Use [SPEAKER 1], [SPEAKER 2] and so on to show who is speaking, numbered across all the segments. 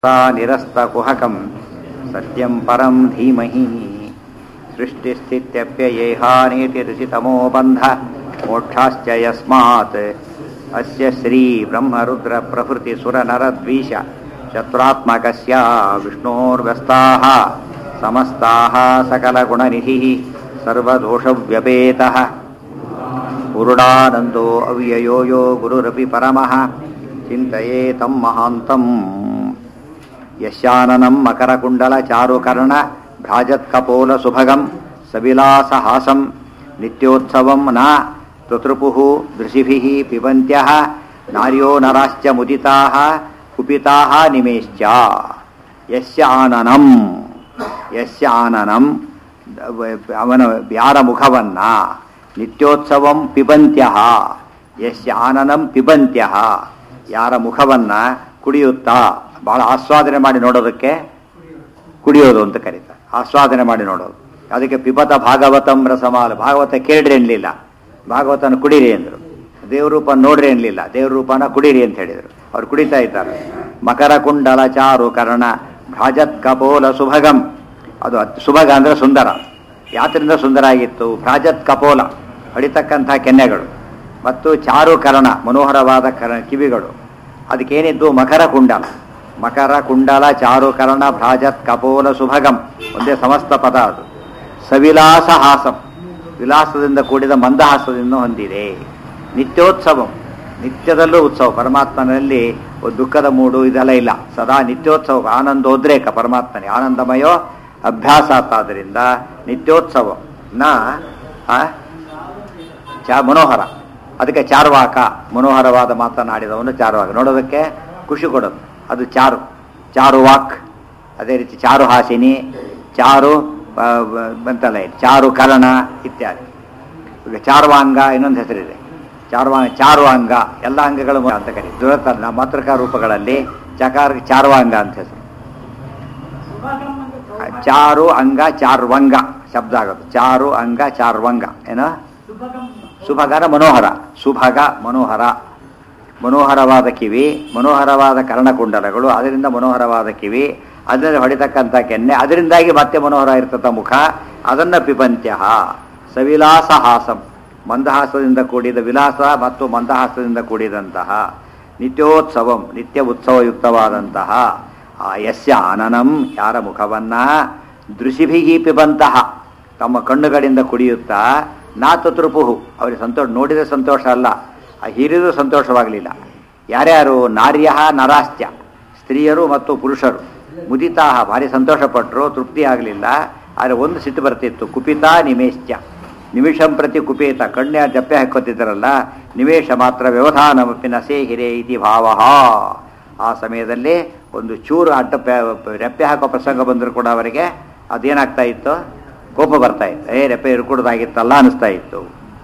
[SPEAKER 1] सा निरस्तकुहकं सत्यं परं धीमहि सृष्टिस्थित्यप्ययेहानेतिरसितमो बन्ध मोक्षाश्च यस्मात् अस्य श्रीब्रह्मरुद्रप्रभृतिसुरनरद्वीष शत्रुरात्मकस्य विष्णोर्व्यस्ताः समस्ताः सकलगुणनिधिः सर्वदोषव्यपेतः पुरुडानन्दो अव्ययो यो गुरुरपि परमः चिन्तये तं महान्तम् यस्याननं मकरकुण्डलचारुकर्ण भ्राजत्कपोलसुभगं सविलासहासं नित्योत्सवं न तुतृपुः दृशिभिः पिबन्त्यः नार्यो नराश्च मुदिताः कुपिताः निमेश्च ಯಸ್ಯ ಆನನಂ ಯಸ್ಯ ಆನನಂ ಅವನ ಯಾರ ಮುಖವನ್ನ ನಿತ್ಯೋತ್ಸವಂ ಪಿಬಂತ್ಯ ಯಸ್ಯ ಆನನಂ ಪಿಬಂತ್ಯ ಯಾರ ಮುಖವನ್ನ ಕುಡಿಯುತ್ತಾ ಬಹಳ ಆಸ್ವಾದನೆ ಮಾಡಿ ನೋಡೋದಕ್ಕೆ ಕುಡಿಯೋದು ಅಂತ ಕರೀತಾರೆ ಆಸ್ವಾದನೆ ಮಾಡಿ ನೋಡೋದು ಅದಕ್ಕೆ ಪಿಬತ ಭಾಗವತಂ ರಸಮಾಲ ಭಾಗವತ ಕೇಳ್ರಿ ಎನ್ಲಿಲ್ಲ ಭಾಗವತನ ಕುಡೀರಿ ಅಂದರು ದೇವ್ರೂಪ ನೋಡ್ರಿ ಎನ್ಲಿಲ್ಲ ದೇವ್ರ ರೂಪನ ಕುಡೀರಿ ಅಂತ ಹೇಳಿದರು ಅವ್ರು ಕುಡಿತಾ ಇದ್ದಾರೆ ಮಕರ ಕುಂಡಲ ಚಾರು ಕರ್ಣ ಭ್ರಾಜತ್ ಕಪೋಲ ಸುಭಗಂ ಅದು ಸುಭಗ ಅಂದ್ರೆ ಸುಂದರ ಯಾತ್ರಿಂದ ಸುಂದರ ಆಗಿತ್ತು ಭ್ರಾಜತ್ ಕಪೋಲ ಹೊಡಿತಕ್ಕಂಥ ಕೆನ್ನೆಗಳು ಮತ್ತು ಚಾರು ಕರ್ಣ ಮನೋಹರವಾದ ಕರ ಕಿವಿಗಳು ಅದಕ್ಕೇನಿದ್ದು ಮಕರ ಕುಂಡಲ ಮಕರ ಕುಂಡಲ ಚಾರು ಕರ್ಣ ಭ್ರಾಜತ್ ಕಪೋಲ ಸುಭಗಂ ಒಂದೇ ಸಮಸ್ತ ಪದ ಅದು ಸವಿಲಾಸ ಹಾಸಂ ವಿಲಾಸದಿಂದ ಕೂಡಿದ ಮಂದಹಾಸದಿಂದ ಹೊಂದಿದೆ ನಿತ್ಯೋತ್ಸವಂ ನಿತ್ಯದಲ್ಲೂ ಉತ್ಸವ ಪರಮಾತ್ಮನಲ್ಲಿ ದುಃಖದ ಮೂಡು ಇದೆಲ್ಲ ಇಲ್ಲ ಸದಾ ನಿತ್ಯೋತ್ಸವ ಆನಂದೋದ್ರೇಕ ಪರಮಾತ್ಮನೇ ಆನಂದಮಯೋ ಅಭ್ಯಾಸಾತ್ ಆದ್ದರಿಂದ ನಿತ್ಯೋತ್ಸವ ನ ಚಾ ಮನೋಹರ ಅದಕ್ಕೆ ಚಾರ್ವಾಕ ಮನೋಹರವಾದ ಮಾತನಾಡಿದವನು ಚಾರ್ವಾಕ ನೋಡೋದಕ್ಕೆ ಖುಷಿ ಕೊಡೋದು ಅದು ಚಾರು ಚಾರುವಾಕ್ ಅದೇ ರೀತಿ ಚಾರು ಹಾಸಿನಿ ಚಾರು ಬಂತಲ್ಲ ಚಾರು ಕರ್ಣ ಇತ್ಯಾದಿ ಈಗ ಚಾರ್ವಾಂಗ ಇನ್ನೊಂದು ಹೆಸರಿದೆ ಚಾರ್ವಾಂಗ ಚಾರ್ವಾಂಗ ಎಲ್ಲ ಅಂಗಗಳು ಅಂತ ಕರಿ ದುರತ ಮಾತೃಕಾ ರೂಪಗಳಲ್ಲಿ ಚಕಾರ ಚಾರ್ವಾಂಗ ಅಂತ ಹೆಸರು ಚಾರು ಅಂಗ ಚಾರ್ವಂಗ ಶಬ್ದ ಆಗೋದು ಚಾರು ಅಂಗ ಚಾರ್ವಂಗ ಏನೋ ಸುಭಗನ ಮನೋಹರ ಸುಭಗ ಮನೋಹರ ಮನೋಹರವಾದ ಕಿವಿ ಮನೋಹರವಾದ ಕರ್ಣಕುಂಡಲಗಳು ಅದರಿಂದ ಮನೋಹರವಾದ ಕಿವಿ ಅದರಿಂದ ಹೊಡಿತಕ್ಕಂಥ ಕೆನ್ನೆ ಅದರಿಂದಾಗಿ ಮತ್ತೆ ಮನೋಹರ ಇರ್ತಕ್ಕ ಮುಖ ಅದನ್ನ ಪಿಬಂತ್ಯ ಸವಿಲಾಸ ಹಾಸಂ ಮಂದಹಾಸದಿಂದ ಕೂಡಿದ ವಿಲಾಸ ಮತ್ತು ಮಂದಹಾಸದಿಂದ ಕೂಡಿದಂತಹ ನಿತ್ಯೋತ್ಸವಂ ನಿತ್ಯ ಉತ್ಸವಯುಕ್ತವಾದಂತಹ ಆ ಯಸ್ಯ ಆನನಂ ಯಾರ ಮುಖವನ್ನ ದೃಶಿಭಿಹಿ ಪಿಬಂತಹ ತಮ್ಮ ಕಣ್ಣುಗಳಿಂದ ಕುಡಿಯುತ್ತಾ ನಾತತೃಪುಹು ಅವರಿಗೆ ಸಂತೋಷ ನೋಡಿದ ಸಂತೋಷ ಅಲ್ಲ ಆ ಹಿರಿದು ಸಂತೋಷವಾಗಲಿಲ್ಲ ಯಾರ್ಯಾರು ನಾರ್ಯ ನರಾಸ್ತ್ಯ ಸ್ತ್ರೀಯರು ಮತ್ತು ಪುರುಷರು ಮುದಿತಾಹ ಭಾರಿ ಸಂತೋಷಪಟ್ಟರು ತೃಪ್ತಿ ಆಗಲಿಲ್ಲ ಆದರೆ ಒಂದು ಸಿಟ್ಟು ಬರ್ತಿತ್ತು ಕುಪಿತಾ ನಿಮೇಶ್ಚ ನಿಮಿಷಂ ಪ್ರತಿ ಕುಪೇತ ಕಣ್ಣ ಜಪ್ಪೆ ಹಾಕೋತಿದ್ದಾರಲ್ಲ ನಿವೇಶ ಮಾತ್ರ ವ್ಯವಧಾನಮಪಿ ನಸೇ ಹಿರೇ ಇತಿ ಭಾವ ಆ ಸಮಯದಲ್ಲಿ ಒಂದು ಚೂರು ಅಡ್ಡ ರೆಪ್ಪೆ ಹಾಕೋ ಪ್ರಸಂಗ ಬಂದರೂ ಕೂಡ ಅವರಿಗೆ ಅದೇನಾಗ್ತಾ ಇತ್ತು ಕೋಪ ಬರ್ತಾ ಇತ್ತು ಏ ರೆಪ್ಪೆ ಇರ್ಕೂಡ್ದಾಗಿತ್ತಲ್ಲ ಅನಿಸ್ತಾ ಇತ್ತು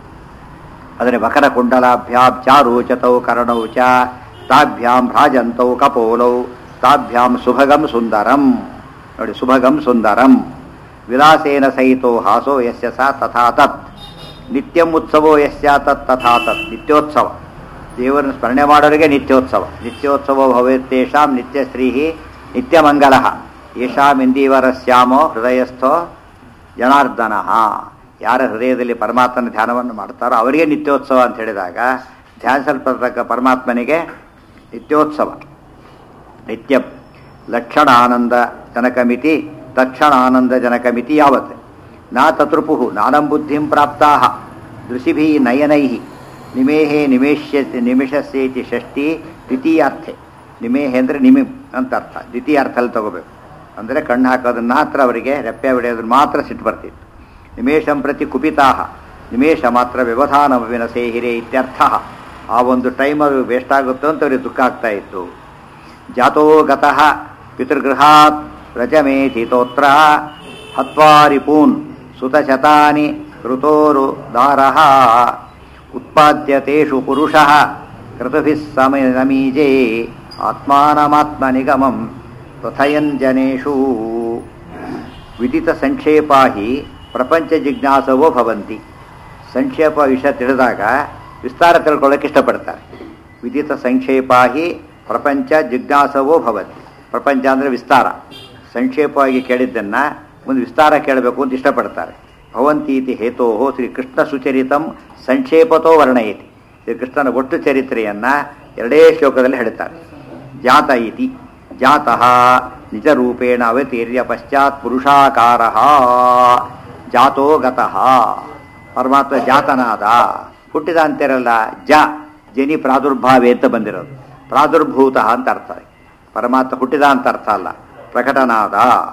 [SPEAKER 1] ಆದರೆ ಮಕರ ಕುಂಡಲಾಭ್ಯಾಂ ಚಾರೋಚತೌ ಕರ್ಣೌ ಚ ತಾಭ್ಯಾಂ ಭ್ರಾಜಂತೌ ಕಪೋಲೌ ತಾಭ್ಯಾಂ ಸುಭಗಂ ಸುಂದರಂ ನೋಡಿ ಸುಭಗಂ ಸುಂದರಂ ವಿಲಾಸೇನ ಸಹಿತೋ ಹಾಸೋ ಯಸ್ಯ ಸ ತಥಾ ತತ್ ನಿತ್ಯಂ ಉತ್ಸವೋ ಯಸ್ಯ ತತ್ ತಥಾ ತತ್ ನಿತ್ಯೋತ್ಸವ ದೇವರನ್ನು ಸ್ಮರಣೆ ಮಾಡೋರಿಗೆ ನಿತ್ಯೋತ್ಸವ ನಿತ್ಯೋತ್ಸವ ಭವೇತ್ತೇಷಾಂ ನಿತ್ಯ ಶ್ರೀ ನಿತ್ಯಮಂಗಲ ಯಶಾಂ ಇಂದೀವರಸ್ಯಾಮೋ ಹೃದಯಸ್ಥೋ ಜನಾರ್ದನ ಯಾರ ಹೃದಯದಲ್ಲಿ ಪರಮಾತ್ಮನ ಧ್ಯಾನವನ್ನು ಮಾಡ್ತಾರೋ ಅವರಿಗೆ ನಿತ್ಯೋತ್ಸವ ಅಂತ ಹೇಳಿದಾಗ ಧ್ಯಾನಿಸಲ್ಪಡ್ತಕ್ಕ ಪರಮಾತ್ಮನಿಗೆ ನಿತ್ಯೋತ್ಸವ ನಿತ್ಯ ಲಕ್ಷಣ ಆನಂದ ಜನಕಮಿತಿ ತಕ್ಷಣ ಆನಂದ ಜನಕಮಿತಿ ಯಾವತ್ ನಾ ತತೃಪು ನಾನಂ ಬುದ್ಧಿಂ ಪ್ರಾಪ್ತಾ ದೃಶಿಭಿ ನಯನೈ ನಿಮೇಹೆ ನಿಮೇಶ್ಯ ನಿಮಿಷಸ್ಯೇತಿ ಷಷ್ಠಿ ದ್ವಿತೀಯಾರ್ಥೆ ನಿಮೇಹೆ ಅಂದರೆ ನಿಮಿಮ್ ಅಂತ ಅರ್ಥ ದ್ವಿತೀಯ ಅರ್ಥದಲ್ಲಿ ತಗೋಬೇಕು ಅಂದರೆ ಕಣ್ಣು ಹಾಕೋದನ್ನ ಮಾತ್ರ ಅವರಿಗೆ ರೆಪ್ಪೆ ಹೊಡೆಯೋದನ್ನ ಮಾತ್ರ ಸಿಟ್ಟು ಬರ್ತಿತ್ತು ನಿಮೇಶಂ ಪ್ರತಿ ಕುಪಿತಾ ನಿಮೇಶ ಮಾತ್ರ ವ್ಯವಧಾನ ವಿನಸೇ ಹಿರೇ ಇತ್ಯರ್ಥ ಆ ಒಂದು ಟೈಮ್ ಅದು ವೇಸ್ಟ್ ಆಗುತ್ತೋ ಅಂತ ಅವ್ರಿಗೆ ದುಃಖ ಆಗ್ತಾ ಇತ್ತು ಜಾತೋ ಗತಃ ಪಿತೃಗೃಹಾತ್ ರಜಮೇಧಿತೋತ್ರ ಹತ್ವಾರಿಪೂನ್ ಸುತಶತಾನಿ ಕೃತೋರು ದಾರಃ ಉತ್ಪಾದ್ಯತೇಷು ಪುರುಷಃ ಕೃತಭಿಃ ಸಮಯ ಸಮೀಜೆ ಆತ್ಮಾನಮಾತ್ಮನಿಗಮಂ ತಥಯನ್ ಜನೇಷು ವಿದಿತ ಸಂಕ್ಷೇಪಾ ಹಿ ಪ್ರಪಂಚ ಜಿಜ್ಞಾಸವೋ ಭವಂತಿ ಸಂಕ್ಷೇಪ ವಿಷಯ ತಿಳಿದಾಗ ವಿಸ್ತಾರ ತಿಳ್ಕೊಳ್ಳೋಕೆ ಇಷ್ಟಪಡ್ತಾರೆ ವಿದಿತ ಸಂಕ್ಷೇಪಾ ಹಿ ಪ್ರಪಂಚ ಜಿಜ್ಞಾಸವೋ ಭವತಿ ಪ್ರಪಂಚ ಅಂದರೆ ವಿಸ್ತಾರ ಸಂಕ್ಷೇಪವಾಗಿ ಕೇಳಿದ್ದನ್ನು ಮುಂದೆ ವಿಸ್ತಾರ ಕೇಳಬೇಕು ಅಂತ ಇಷ್ಟಪಡ್ತಾರೆ ಭವಂತೀತಿ ಹೇತೋ ಶ್ರೀ ಕೃಷ್ಣ ಸುಚರಿತಂ ಸಂಕ್ಷೇಪತೋ ವರ್ಣಯತಿ ಶ್ರೀ ಕೃಷ್ಣನ ಒಟ್ಟು ಚರಿತ್ರೆಯನ್ನು ಎರಡೇ ಶ್ಲೋಕದಲ್ಲಿ ಹೇಳ್ತಾರೆ ಜಾತ ಇತಿ ಜಾತಃ ನಿಜರೂಪೇಣ ಅವತೀರ್ಯ ಪಶ್ಚಾತ್ ಪುರುಷಾಕಾರ ಜಾತೋ ಗತಃ ಪರಮಾತ್ಮ ಜಾತನಾದ ಹುಟ್ಟಿದ ಅಂತಿರಲ್ಲ ಜ ಜನಿ ಪ್ರಾದುರ್ಭಾವೆ ಅಂತ ಬಂದಿರೋದು ಪ್ರಾದುರ್ಭೂತ ಅಂತ ಅರ್ಥ ಪರಮಾತ್ಮ ಹುಟ್ಟಿದ ಅಂತ ಅರ್ಥ ಅಲ್ಲ ಪ್ರಕಟನಾದ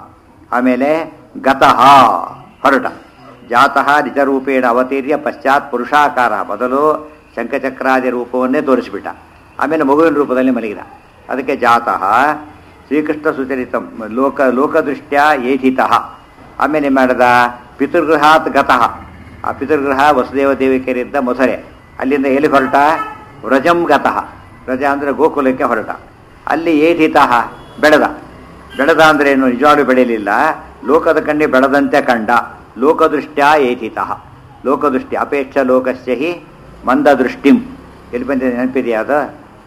[SPEAKER 1] ಆಮೇಲೆ ಗತಃ ಹೊರಟ ಜಾತಃ ನಿಜರೂಪೇಣ ಅವತೀರ್ಯ ಪಶ್ಚಾತ್ ಪುರುಷಾಕಾರ ಮೊದಲು ಶಂಖಚಕ್ರಾದಿ ರೂಪವನ್ನೇ ತೋರಿಸಿಬಿಟ್ಟ ಆಮೇಲೆ ಮಗುವಿನ ರೂಪದಲ್ಲಿ ಮಲಗಿದ ಅದಕ್ಕೆ ಜಾತಃ ಶ್ರೀಕೃಷ್ಣ ಸುಚರಿತ ಲೋಕ ಲೋಕದೃಷ್ಟ್ಯ ಏಧಿತಃ ಆಮೇಲೆ ಮಾಡಿದ ಪಿತೃಗೃಹಾತ್ ಗತಃ ಆ ಪಿತೃಗೃಹ ವಸುದೇವ ದೇವಿಕೆಯರಿದ್ದ ಮೊಸರೆ ಅಲ್ಲಿಂದ ಎಲ್ಲಿ ಹೊರಟ ವ್ರಜಂ ಗತಃ ವ್ರಜ ಅಂದರೆ ಗೋಕುಲಕ್ಕೆ ಹೊರಟ ಅಲ್ಲಿ ಏಧಿತಃ ಬೆಳೆದ ಬೆಳೆದ ಅಂದ್ರೆ ಏನು ನಿಜವಾಗ್ಲೂ ಬೆಳೆಯಲಿಲ್ಲ ಲೋಕದ ಕಣ್ಣಿ ಬೆಳೆದಂತೆ ಕಂಡ ಲೋಕದೃಷ್ಟ್ಯ ಏಧಿತಃ ಲೋಕದೃಷ್ಟಿ ಅಪೇಕ್ಷ ಲೋಕಸ್ಯ ಹಿ ಮಂದದೃಷ್ಟಿಂ ಎಲ್ಲಿ ಬಂದಿದೆ ನೆನಪಿದೆಯಾ ಅದು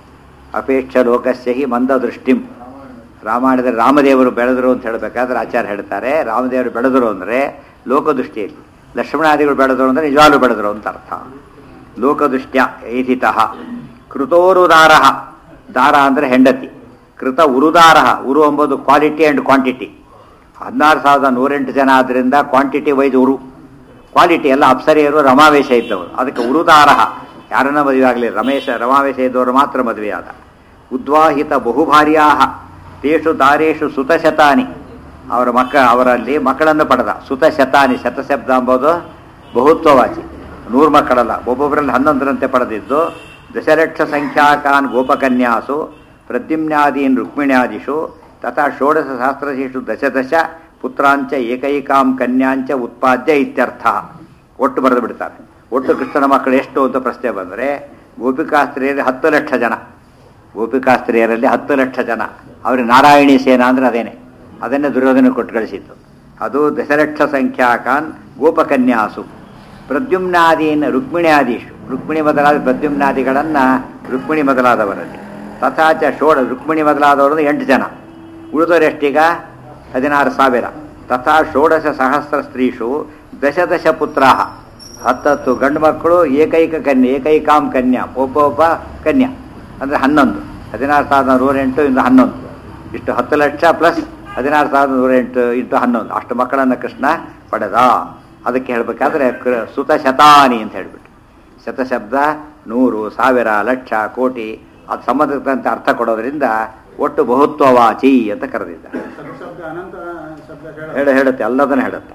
[SPEAKER 1] ಅಪೇಕ್ಷ ಲೋಕಸ್ಯ ಹಿ ಮಂದದೃಷ್ಟಿಂ ರಾಮಾಯಣದಲ್ಲಿ ರಾಮದೇವರು ಬೆಳೆದರು ಅಂತ ಹೇಳಬೇಕಾದ್ರೆ ಆಚಾರ್ಯ ಹೇಳ್ತಾರೆ ರಾಮದೇವರು ಬೆಳೆದರು ಅಂದರೆ ಲೋಕದೃಷ್ಟಿಯಲ್ಲಿ ಲಕ್ಷ್ಮಣಾದಿಗಳು ಬೆಳೆದರು ಅಂದರೆ ನಿಜವಾಗ್ಲೂ ಬೆಳೆದರು ಅಂತ ಅರ್ಥ ಲೋಕದೃಷ್ಟ್ಯ ಏಧಿತಃ ಕೃತೋರುದಾರ ದಾರ ಅಂದರೆ ಹೆಂಡತಿ ಕೃತ ಉರುದಾರ ಉರು ಎಂಬುದು ಕ್ವಾಲಿಟಿ ಆ್ಯಂಡ್ ಕ್ವಾಂಟಿಟಿ ಹದಿನಾರು ಸಾವಿರದ ನೂರೆಂಟು ಜನ ಆದ್ದರಿಂದ ಕ್ವಾಂಟಿಟಿ ವೈಸ್ ಉರು ಕ್ವಾಲಿಟಿ ಎಲ್ಲ ಅಪ್ಸರಿಯರು ರಮಾವೇಶ ಇದ್ದವರು ಅದಕ್ಕೆ ಉರುದಾರ ಯಾರನ್ನ ಮದುವೆ ಆಗಲಿ ರಮೇಶ ರಮಾವೇಶ ಇದ್ದವರು ಮಾತ್ರ ಮದುವೆಯಾದ ಉದ್ವಾಹಿತ ಬಹುಭಾರ್ಯಾ ತೇಷು ದಾರೇಶು ಸುತಶತಾನಿ ಅವರ ಮಕ್ಕ ಅವರಲ್ಲಿ ಮಕ್ಕಳನ್ನು ಪಡೆದ ಸುತಶತಾನಿ ಶತಶಬ್ದ ಎಂಬುದು ಬಹುತ್ವವಾಚಿ ನೂರು ಮಕ್ಕಳಲ್ಲ ಒಬ್ಬೊಬ್ಬರಲ್ಲಿ ಹನ್ನೊಂದರಂತೆ ಪಡೆದಿದ್ದು ದಶಲಕ್ಷ ಸಂಖ್ಯಾಕಾನ್ ಗೋಪಕನ್ಯಾಸು ಪ್ರದ್ಯುಮ್ನಾದೀನ್ ರುಕ್ಮಿಣ್ಯಾದಿಷು ತಥಾ ಷೋಡಶ ಸಹಸ್ರಶೇಷು ದಶದಶ ಪುತ್ರಾಂಚ ಏಕೈಕಾಂ ಕನ್ಯಾಂಚ ಉತ್ಪಾದ್ಯ ಇತ್ಯರ್ಥ ಒಟ್ಟು ಬರೆದು ಬಿಡ್ತಾರೆ ಒಟ್ಟು ಕೃಷ್ಣನ ಮಕ್ಕಳು ಎಷ್ಟು ಅಂತ ಪ್ರಶ್ನೆ ಬಂದರೆ ಗೋಪಿಕಾಸ್ತ್ರೀಯರಲ್ಲಿ ಹತ್ತು ಲಕ್ಷ ಜನ ಗೋಪಿಕಾಸ್ತ್ರೀಯರಲ್ಲಿ ಹತ್ತು ಲಕ್ಷ ಜನ ಅವ್ರಿಗೆ ನಾರಾಯಣಿ ಸೇನಾ ಅಂದರೆ ಅದೇನೆ ಅದನ್ನೇ ದುರ್ಯೋಧನ ಕೊಟ್ಟು ಕಳಿಸಿತ್ತು ಅದು ದಶಲಕ್ಷ ಸಂಖ್ಯಾಕಾನ್ ಗೋಪಕನ್ಯಾಸು ಪ್ರದ್ಯುಮ್ನಾದೀನ್ ರುಕ್ಮಿಣ್ಯಾದೀಶು ರುಕ್ಮಿಣಿ ಮೊದಲಾದ ಪ್ರದ್ಯುಮ್ನಾದಿಗಳನ್ನು ರುಕ್ಮಿಣಿ ಮೊದಲಾದವರಲ್ಲಿ ತಥಾಚ ಷೋಡ ರುಕ್ಮಿಣಿ ಮೊದಲಾದವರು ಎಂಟು ಜನ ಉಳಿದವರು ಎಷ್ಟೀಗ ಹದಿನಾರು ಸಾವಿರ ತಥಾ ಷೋಡಶ ಸಹಸ್ರ ಸ್ತ್ರೀಷು ದಶ ದಶ ಪುತ್ರ ಹತ್ತತ್ತು ಗಂಡು ಮಕ್ಕಳು ಏಕೈಕ ಕನ್ಯೆ ಏಕೈಕಾಂ ಕನ್ಯಾ ಒಬ್ಬ ಒಬ್ಬ ಕನ್ಯಾ ಅಂದರೆ ಹನ್ನೊಂದು ಹದಿನಾರು ಸಾವಿರದ ನೂರೆಂಟು ಇಂದು ಹನ್ನೊಂದು ಇಷ್ಟು ಹತ್ತು ಲಕ್ಷ ಪ್ಲಸ್ ಹದಿನಾರು ಸಾವಿರದ ನೂರೆಂಟು ಇಂಟು ಹನ್ನೊಂದು ಅಷ್ಟು ಮಕ್ಕಳನ್ನು ಕೃಷ್ಣ ಪಡೆದ ಅದಕ್ಕೆ ಹೇಳಬೇಕಾದ್ರೆ ಕೃ ಸುತ ಶತಾನಿ ಅಂತ ಹೇಳಿಬಿಟ್ಟು ಶತಶಬ್ದ ನೂರು ಸಾವಿರ ಲಕ್ಷ ಕೋಟಿ ಅದು ಸಂಬಂಧಕ್ಕಂತೆ ಅರ್ಥ ಕೊಡೋದ್ರಿಂದ ಒಟ್ಟು ಬಹುತ್ವವಾಚಿ ಅಂತ ಕರೆದಿದ್ದ
[SPEAKER 2] ಶಬ್ದ ಅನಂತ ಶಬ್ದ ಹೇಳ
[SPEAKER 1] ಹೇಳ ಹೇಳುತ್ತೆ ಎಲ್ಲದನ್ನು ಹೇಳುತ್ತೆ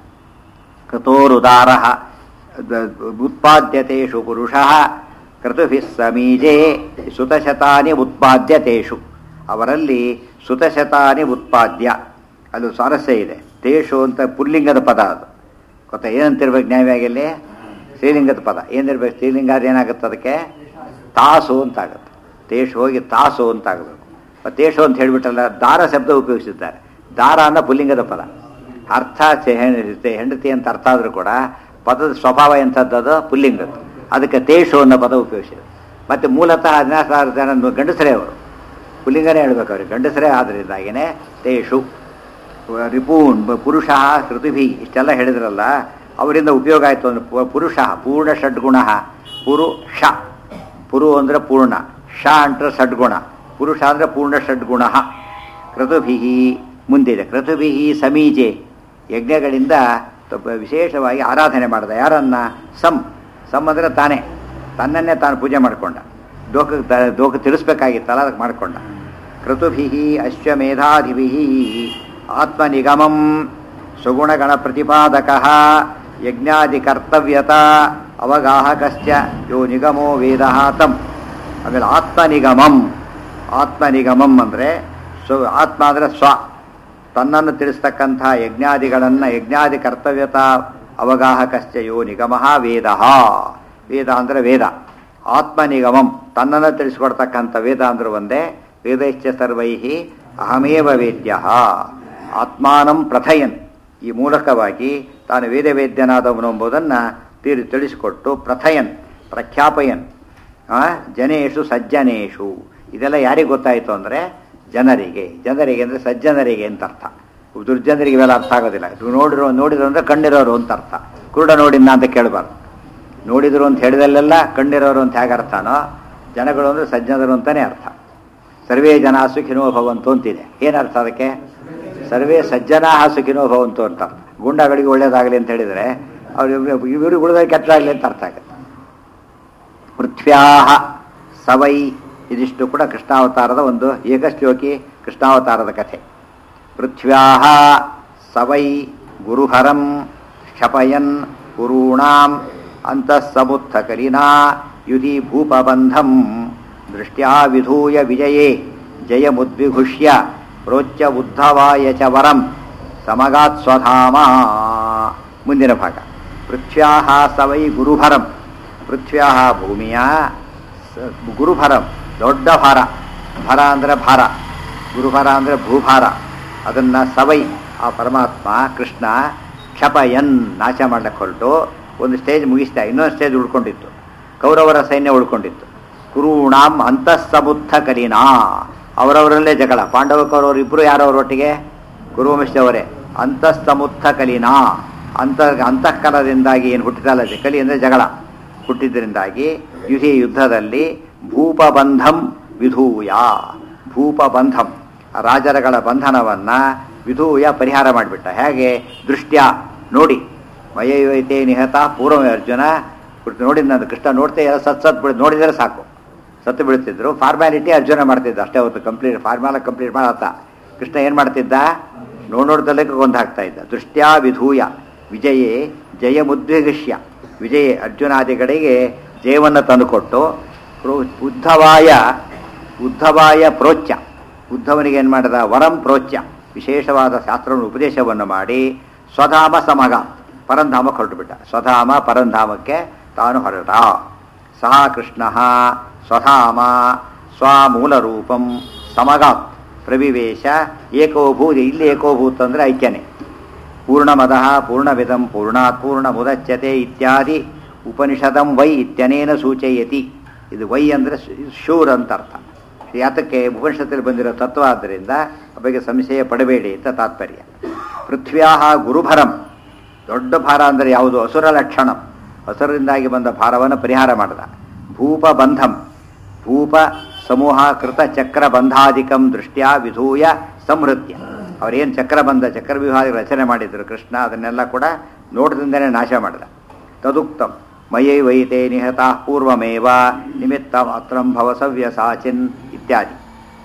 [SPEAKER 1] ಕೃತೋರುದಾರ ಉತ್ಪಾದ್ಯತೆಷು ಪುರುಷ ಕೃತುಭಿಃ ಸಮೀಜೆ ಸುತಶತಾನಿ ಉತ್ಪಾದ್ಯತೇಷು ಅವರಲ್ಲಿ ಸುತಶತಾನಿ ಉತ್ಪಾದ್ಯ ಅದು ಸ್ವಾರಸ್ಯ ಇದೆ ತೇಷು ಅಂತ ಪುಲ್ಲಿಂಗದ ಪದ ಅದು ಗೊತ್ತಾ ಏನಂತಿರ್ಬೇಕು ನ್ಯಾಯವಾಗಿ ಶ್ರೀಲಿಂಗದ ಪದ ಏನಿರ್ಬೇಕು ಶ್ರೀಲಿಂಗ ಅದು ಏನಾಗುತ್ತೆ ಅದಕ್ಕೆ ತಾಸು ಅಂತ ಆಗುತ್ತೆ ತೇಷು ಹೋಗಿ ತಾಸು ಅಂತ ಆಗಬೇಕು ತೇಷು ಅಂತ ಹೇಳಿಬಿಟ್ಟಲ್ಲ ದಾರ ಶಬ್ದ ಉಪಯೋಗಿಸಿದ್ದಾರೆ ದಾರ ಅನ್ನೋ ಪುಲ್ಲಿಂಗದ ಪದ ಅರ್ಥ ಚೆ- ಹೆಂಡತಿ ಹೆಂಡತಿ ಅಂತ ಅರ್ಥ ಆದರೂ ಕೂಡ ಪದದ ಸ್ವಭಾವ ಎಂಥದ್ದು ಅದು ಪುಲ್ಲಿಂಗದ್ದು ಅದಕ್ಕೆ ತೇಷು ಅನ್ನೋ ಪದ ಉಪಯೋಗಿಸಿದೆ ಮತ್ತು ಮೂಲತಃ ಹದಿನಾರು ಸಾವಿರ ಜನ ಗಂಡಸರೇ ಅವರು ಪುಲ್ಲಿಂಗನೇ ಹೇಳ್ಬೇಕು ಅವ್ರಿಗೆ ಗಂಡಸರೇ ಆದ್ದರಿಂದಾಗಿನೇ ತೇಷು ರಿಪೂನ್ ಬ- ಪುರುಷ ಕೃತಿಭಿ ಇಷ್ಟೆಲ್ಲ ಹೇಳಿದ್ರಲ್ಲ ಅವರಿಂದ ಉಪಯೋಗ ಆಯಿತು ಅಂದ್ರೆ ಪು- ಪುರುಷ ಪೂರ್ಣ ಷಡ್ಗುಣ ಪುರು ಷ ಪುರು ಅಂದರೆ ಪೂರ್ಣ ಷ ಅಂದ್ರೆ ಷಡ್ಗುಣ ಪುರುಷ ಅಂದರೆ ಪೂರ್ಣ ಷಡ್ಗುಣ ಕ್ರತುಭಿ ಮುಂದಿದೆ ಕ್ರತುಭಿ ಸಮೀಜೆ ಯಜ್ಞಗಳಿಂದ ತ- ವಿಶೇಷವಾಗಿ ಆರಾಧನೆ ಮಾಡಿದ ಯಾರನ್ನ ಸಂ ಸಮ್ ಅಂದರೆ ತಾನೇ ತನ್ನನ್ನೇ ತಾನು ಪೂಜೆ ಮಾಡಿಕೊಂಡ ದೋಖ ದೋಖ ತಿಳಿಸ್ಬೇಕಾಗಿತ್ತಲ್ಲ ಅದಕ್ಕೆ ಮಾಡಿಕೊಂಡ ಕ್ರತುಭಿ ಅಶ್ವಮೇಧಾಧಿಭಿ ಆತ್ಮನಿಗಮಂ ಸುಗುಣಗಣ ಪ್ರತಿಪಾದಕ ಯಜ್ಞಾದಿ ಕರ್ತವ್ಯತ ಅವಗಾಹಕಶ್ಚ ಯೋ ನಿಗಮೋ ವೇದ ತಂ ಆಮೇಲೆ ಆತ್ಮನಿಗಮಂ ಆತ್ಮನಿಗಮಂ ಅಂದರೆ ಸ್ವ ಆತ್ಮ ಅಂದರೆ ಸ್ವ ತನ್ನನ್ನು ತಿಳಿಸ್ತಕ್ಕಂಥ ಯಜ್ಞಾದಿಗಳನ್ನು ಯಜ್ಞಾದಿ ಕರ್ತವ್ಯತ ಅವಗಾಹಕಶ್ಚ ಯೋ ನಿಗಮ ವೇದ ವೇದ ಅಂದರೆ ವೇದ ಆತ್ಮನಿಗಮಂ ತನ್ನನ್ನು ತಿಳಿಸ್ಕೊಡ್ತಕ್ಕಂಥ ವೇದ ಅಂದ್ರೆ ಒಂದೇ ವೇದೈಶ್ಚ ಸರ್ವೈ ಅಹಮೇವ ವೇದ್ಯ ಆತ್ಮಾನಂ ಪ್ರಥಯನ್ ಈ ಮೂಲಕವಾಗಿ ತಾನು ವೇದವೇದ್ಯನಾದವನು ಎಂಬುದನ್ನು ತೀರಿ ತಿಳಿಸಿಕೊಟ್ಟು ಪ್ರಥಯನ್ ಪ್ರಖ್ಯಾಪಯನ್ ಆ, ಜನೇಶು ಸಜ್ಜನೇಶು ಇದೆಲ್ಲ ಯಾರಿಗೆ ಗೊತ್ತಾಯಿತು ಅಂದರೆ ಜನರಿಗೆ ಜನರಿಗೆ ಅಂದರೆ ಸಜ್ಜನರಿಗೆ ಅಂತ ಅರ್ಥ ದುರ್ಜನರಿಗೆ ಇವೆಲ್ಲ ಅರ್ಥ ಆಗೋದಿಲ್ಲ ಇದು ನೋಡಿರೋ ನೋಡಿದ್ರು ಅಂದರೆ ಕಣ್ಣಿರೋರು ಅಂತ ಅರ್ಥ ಕುರುಡ ನೋಡಿದ್ನ ಅಂತ ಕೇಳಬಾರ್ದು ನೋಡಿದ್ರು ಅಂತ ಹೇಳಿದಲ್ಲೆಲ್ಲ ಕಣ್ಣಿರೋರು ಅಂತ ಹೇಗೆ ಅರ್ಥನೋ ಜನಗಳು ಅಂದರೆ ಸಜ್ಜನರು ಅಂತಲೇ ಅರ್ಥ ಸರ್ವೇ ಜನ ಸುಖಿನೋ ಭವಂತು ಅಂತಿದೆ ಏನು ಅರ್ಥ ಅದಕ್ಕೆ ಸರ್ವೇ ಸಜ್ಜನ ಸುಖಿನೋ ಭವಂತು ಅಂತ ಅರ್ಥ ಗುಂಡಗಳಿಗೆ ಒಳ್ಳೇದಾಗಲಿ ಅಂತ ಹೇಳಿದರೆ ಅವ್ರು ಇವ್ರಿಗೆ ಉಳಿದ ಕೆಟ್ಟದಾಗಲಿ ಅಂತ ಅರ್ಥ ಆಗುತ್ತೆ ಪೃಥ್ವ್ಯಾಹ ಸವೈ ಇದಿಷ್ಟು ಕೂಡ ಕೃಷ್ಣಾವತಾರದ ಒಂದು ಏಕಶ್ಲೋಕಿ ಕೃಷ್ಣಾವತಾರದ ಕಥೆ ಪೃಥ್ವ್ಯಾಹ ಸವೈ ಗುರುಹರಂ ಕ್ಷಪಯನ್ ಕುರುಣಾಂ ಅಂತಃಸಮುತ್ಥಕಲಿನಾ ಯುಧಿ ಭೂಪಬಂಧಂ ದೃಷ್ಟ್ಯಾ ವಿಧೂಯ ವಿಜಯೇ ಜಯಮುದ್ವಿಘುಷ್ಯ ಪ್ರೋಚ್ಯ ಉದ್ಧವಾಯ ಚ ವರಂ ಸಮಗಾತ್ ಸ್ವಧಾಮ ಮುಂದಿನ ಭಾಗ ಪೃಥ್ವ್ಯಾಹ ಸವೈ ಗುರುಭರಂ ಪೃಥ್ವ್ಯಾಹ ಭೂಮಿಯ ಸ- ಗುರುಭರಂ ದೊಡ್ಡ ಭಾರ ಭರ ಅಂದರೆ ಭಾರ ಗುರುಭರ ಅಂದರೆ ಭೂಭಾರ ಅದನ್ನು ಸವೈ ಆ ಪರಮಾತ್ಮ ಕೃಷ್ಣ ಕ್ಷಪಯನ್ ನಾಶ ಮಾಡಕ್ಕೆ ಹೊರಟು ಒಂದು ಸ್ಟೇಜ್ ಮುಗಿಸ್ತಾ ಇನ್ನೊಂದು ಸ್ಟೇಜ್ ಉಳ್ಕೊಂಡಿತ್ತು ಕೌರವರ ಸೈನ್ಯ ಉಳ್ಕೊಂಡಿತ್ತು ಕುರುಣಾಂ ಅಂತಃಸಬುದ್ಧ ಕಲಿನಾ ಅವರವರಲ್ಲೇ ಜಗಳ ಪಾಂಡವ ಕೌರವರು ಇಬ್ಬರು ಯಾರವರೊಟ್ಟಿಗೆ ಗುರುವಂಶವರೇ ಅಂತಃಸಮುತ್ಥ ಕಲಿನಾ ಅಂತ ಅಂತಃಕಲದಿಂದಾಗಿ ಏನು ಹುಟ್ಟಿದಲ್ಲ ಕಲಿ ಅಂದರೆ ಜಗಳ ಹುಟ್ಟಿದ್ರಿಂದಾಗಿ ಯುಧಿ ಯುದ್ಧದಲ್ಲಿ ಭೂಪಬಂಧಂ ವಿಧೂಯ ಭೂಪಬಂಧಂ ಆ ರಾಜರಗಳ ಬಂಧನವನ್ನ ವಿಧೂಯ ಪರಿಹಾರ ಮಾಡಿಬಿಟ್ಟ ಹೇಗೆ ದೃಷ್ಟ್ಯ ನೋಡಿ ಮಯೈವೈತೆ ನಿಹತ ಪೂರ್ವ ಅರ್ಜುನ ನೋಡಿ ನಾನು ಕೃಷ್ಣ ನೋಡ್ತೇ ಎಲ್ಲ ಸತ್ ಸತ್ ಬಿಡ್ ನೋಡಿದರೆ ಸಾಕು ಸತ್ತು ಬೀಳ್ತಿದ್ರು ಫಾರ್ಮ್ಯಾಲಿಟಿ ಅರ್ಜುನ ಮಾಡ್ತಿದ್ದ ಅಷ್ಟೇ ಅವತ್ತು ಕಂಪ್ಲೀಟ್ ಫಾರ್ಮ್ಯಾಲ ಕಂಪ್ಲೀಟ್ ಮಾಡತ್ತ ಕೃಷ್ಣ ಏನು ಮಾಡ್ತಿದ್ದ ನೋಡ್ ನೋಡ್ದಲ್ಲೇ ಗೊಂದು ಹಾಕ್ತಾ ಇದ್ದ ದೃಷ್ಟ್ಯಾ ವಿಧೂಯ ವಿಜಯೇ ಜಯ ಮುದ್ವಿಗಷ್ಯ ವಿಜಯ ಅರ್ಜುನಾದಿಗಳಿಗೆ ಜಯವನ್ನು ತಂದುಕೊಟ್ಟು ಪ್ರೋ- ಉದ್ಧವಾಯ ಉದ್ಧವಾಯ ಪ್ರೋಚ್ಯ ಉದ್ಧವನಿಗೆ ಏನು ಮಾಡಿದ ವರಂ ಪ್ರೋಚ್ಯ ವಿಶೇಷವಾದ ಶಾಸ್ತ್ರವನ್ನು ಉಪದೇಶವನ್ನು ಮಾಡಿ ಸ್ವಧಾಮ ಸಮಗ ಪರಂಧಾಮಕ್ಕೆ ಹೊರಟುಬಿಟ್ಟ ಸ್ವಧಾಮ ಪರಂಧಾಮಕ್ಕೆ ತಾನು ಹೊರಟ ಸಹ ಕೃಷ್ಣ ಸ್ವಧಾಮ ಸ್ವಮೂಲರೂಪಂ ಸಮಗಾತ್ ಪ್ರವಿವೇಶ ಏಕೋಭೂತ್ ಇಲ್ಲಿ ಏಕೋಭೂತ್ ಅಂದರೆ ಐಕ್ಯನೇ ಪೂರ್ಣಮದ ಪೂರ್ಣವಿದಂ ಪೂರ್ಣಾತ್ ಪೂರ್ಣ ಮುದಚ್ಯತೆ ಇತ್ಯಾದಿ ಉಪನಿಷದಂ ವೈ ಇತ್ಯನೇನ ಸೂಚಯತಿ ಇದು ವೈ ಅಂದರೆ ಶೂರ್ ಅಂತ ಅರ್ಥ ಯಾತಕ್ಕೆ ಉಪನಿಷತ್ತಲ್ಲಿ ಬಂದಿರೋ ತತ್ವ ಆದ್ದರಿಂದ ಆ ಬಗ್ಗೆ ಸಂಶಯ ಪಡಬೇಡಿ ಅಂತ ತಾತ್ಪರ್ಯ ಪೃಥ್ವ್ಯಾಹ ಗುರುಭರಂ ದೊಡ್ಡ ಭಾರ ಅಂದರೆ ಯಾವುದು ಅಸುರ ಲಕ್ಷಣಂ ಅಸುರರಿಂದಾಗಿ ಬಂದ ಭಾರವನ್ನು ಪರಿಹಾರ ಮಾಡಿದ ಭೂಪ ಬಂಧಂ ಭೂಪ ಸಮೂಹ ಕೃತ ಚಕ್ರ ಬಂಧಾಧಿಕಂ ದೃಷ್ಟ್ಯಾ ವಿಧೂಯ ಸಂಹೃತ್ಯ ಅವರೇನು ಚಕ್ರಬಂಧ ಚಕ್ರವ್ಯೂಹ ರಚನೆ ಮಾಡಿದ್ರು ಕೃಷ್ಣ ಅದನ್ನೆಲ್ಲ ಕೂಡ ನೋಟದಿಂದನೇ ನಾಶ ಮಾಡಿದ ತದುಕ್ತಂ ಮಯೈ ವೈತೆ ನಿಹತ ಪೂರ್ವಮೇವ ನಿಮಿತ್ತ ಮಾತ್ರಂ ಭವಸವ್ಯ ಸಾಚಿನ್ ಇತ್ಯಾದಿ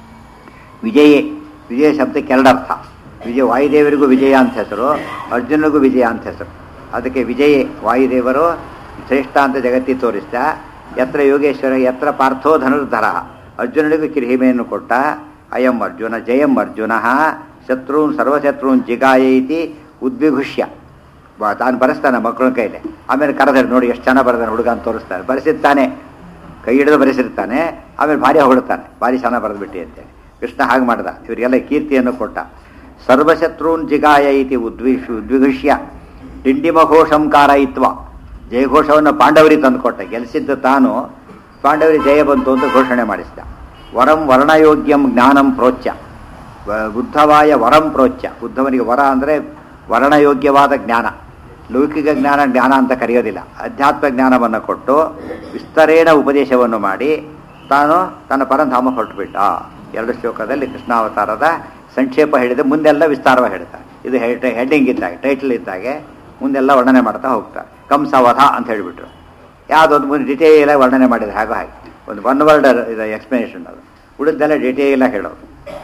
[SPEAKER 1] ವಿಜಯೇ ವಿಜಯ ಶಬ್ದಕ್ಕೆ ಎರಡರ್ಥ ವಿಜಯ ವಾಯುದೇವರಿಗೂ ವಿಜಯ ಅಂತ ಹೆಸರು ಅರ್ಜುನಿಗೂ ವಿಜಯ ಅಂತ ಹೆಸರು ಅದಕ್ಕೆ ವಿಜಯೇ ವಾಯುದೇವರು ಶ್ರೇಷ್ಠ ಅಂತ ಜಗತ್ತಿ ತೋರಿಸ್ದ ಯತ್ರ ಯೋಗೇಶ್ವರ ಯತ್ರ ಪಾರ್ಥೋ ಧನುರ್ಧರ ಅರ್ಜುನನಿಗೂ ಕಿರಿಹಿಮೆಯನ್ನು ಕೊಟ್ಟ ಅಯಂ ಅರ್ಜುನ ಜಯಂ ಅರ್ಜುನ ಶತ್ರುನ್ ಸರ್ವಶತ್ರುನ್ ಜಿಗಾಯ ಇತಿ ಉದ್ವಿಘುಷ್ಯ ಬ- ತಾನು ಬರೆಸ್ತಾನೆ ಮಕ್ಕಳ ಕೈಲಿ ಆಮೇಲೆ ಕರೆದ್ರೆ ನೋಡಿ ಎಷ್ಟು ಚೆನ್ನಾಗಿ ಬರೆದಾನೆ ಹುಡುಗ ಅಂತ ತೋರಿಸ್ತಾನೆ ಬರೆಸಿರ್ತಾನೆ ಕೈ ಹಿಡಿದು ಬರೆಸಿರ್ತಾನೆ ಆಮೇಲೆ ಭಾರಿ ಹೊಗಳ್ತಾನೆ ಭಾರಿ ಚೆನ್ನಾಗಿ ಬರೆದ್ಬಿಟ್ಟಿ ಅಂತೇಳಿ ಕೃಷ್ಣ ಹಾಗೆ ಮಾಡ್ದ ಇವರಿಗೆಲ್ಲ ಕೀರ್ತಿಯನ್ನು ಕೊಟ್ಟ ಸರ್ವಶತ್ರುನ್ ಜಿಗಾಯ ಇತಿ ಉದ್ವಿಷ್ ಉದ್ವಿಘುಷ್ಯ ಡಿಂಡಿಮಘೋಷಂ ಕಾರಯಿತ್ವ ಜಯಘೋಷವನ್ನು ಪಾಂಡವರಿಗೆ ತಂದುಕೊಟ್ಟ ಗೆಲ್ಲಿಸಿದ್ದು ತಾನು ಪಾಂಡವರಿಗೆ ಜಯ ಬಂತು ಅಂತ ಘೋಷಣೆ ಮಾಡಿಸಿದ ವರಂ ವರ್ಣಯೋಗ್ಯಂ ಜ್ಞಾನಂ ಪ್ರೋಚ್ಯ ವ- ಉದ್ಧವಾಯ ವರಂ ಪ್ರೋಚ್ಯ ಉದ್ಧವನಿಗೆ ವರ ಅಂದರೆ ವರ್ಣಯೋಗ್ಯವಾದ ಜ್ಞಾನ ಲೌಕಿಕ ಜ್ಞಾನ ಜ್ಞಾನ ಅಂತ ಕರೆಯೋದಿಲ್ಲ ಅಧ್ಯಾತ್ಮ ಜ್ಞಾನವನ್ನು ಕೊಟ್ಟು ವಿಸ್ತರೇಣ ಉಪದೇಶವನ್ನು ಮಾಡಿ ತಾನು ತನ್ನ ಪರಂಧಾಮ ಹೊರಟುಬಿಟ್ಟ ಎರಡು ಶ್ಲೋಕದಲ್ಲಿ ಕೃಷ್ಣಾವತಾರದ ಸಂಕ್ಷೇಪ ಹೇಳಿದೆ ಮುಂದೆಲ್ಲ ವಿಸ್ತಾರವಾಗಿ ಹೇಳ್ತಾರೆ ಇದು ಹೆಡ್ಡಿಂಗ್ ಇದ್ದಾಗ ಟೈಟಲ್ ಇದ್ದಾಗೆ ಮುಂದೆಲ್ಲ ವರ್ಣನೆ ಮಾಡ್ತಾ ಹೋಗ್ತಾರೆ ಕಂಸವಧ ಅಂತ ಹೇಳಿಬಿಟ್ರು ಯಾವುದೊಂದು ಮುಂದೆ ಡಿಟೇಲ್ ಆಗಿ ವರ್ಣನೆ ಮಾಡಿದ್ರೆ ಹಾಗೆ ಹಾಗೆ ಒಂದು ಒನ್ ವರ್ಡ್ ಇದು ಎಕ್ಸ್ಪ್ಲನೇಷನ್ ಅದು ಉಳಿದೆಲ್ಲ ಡಿಟೇಲ್ ಆಗಿ ಹೇಳೋದು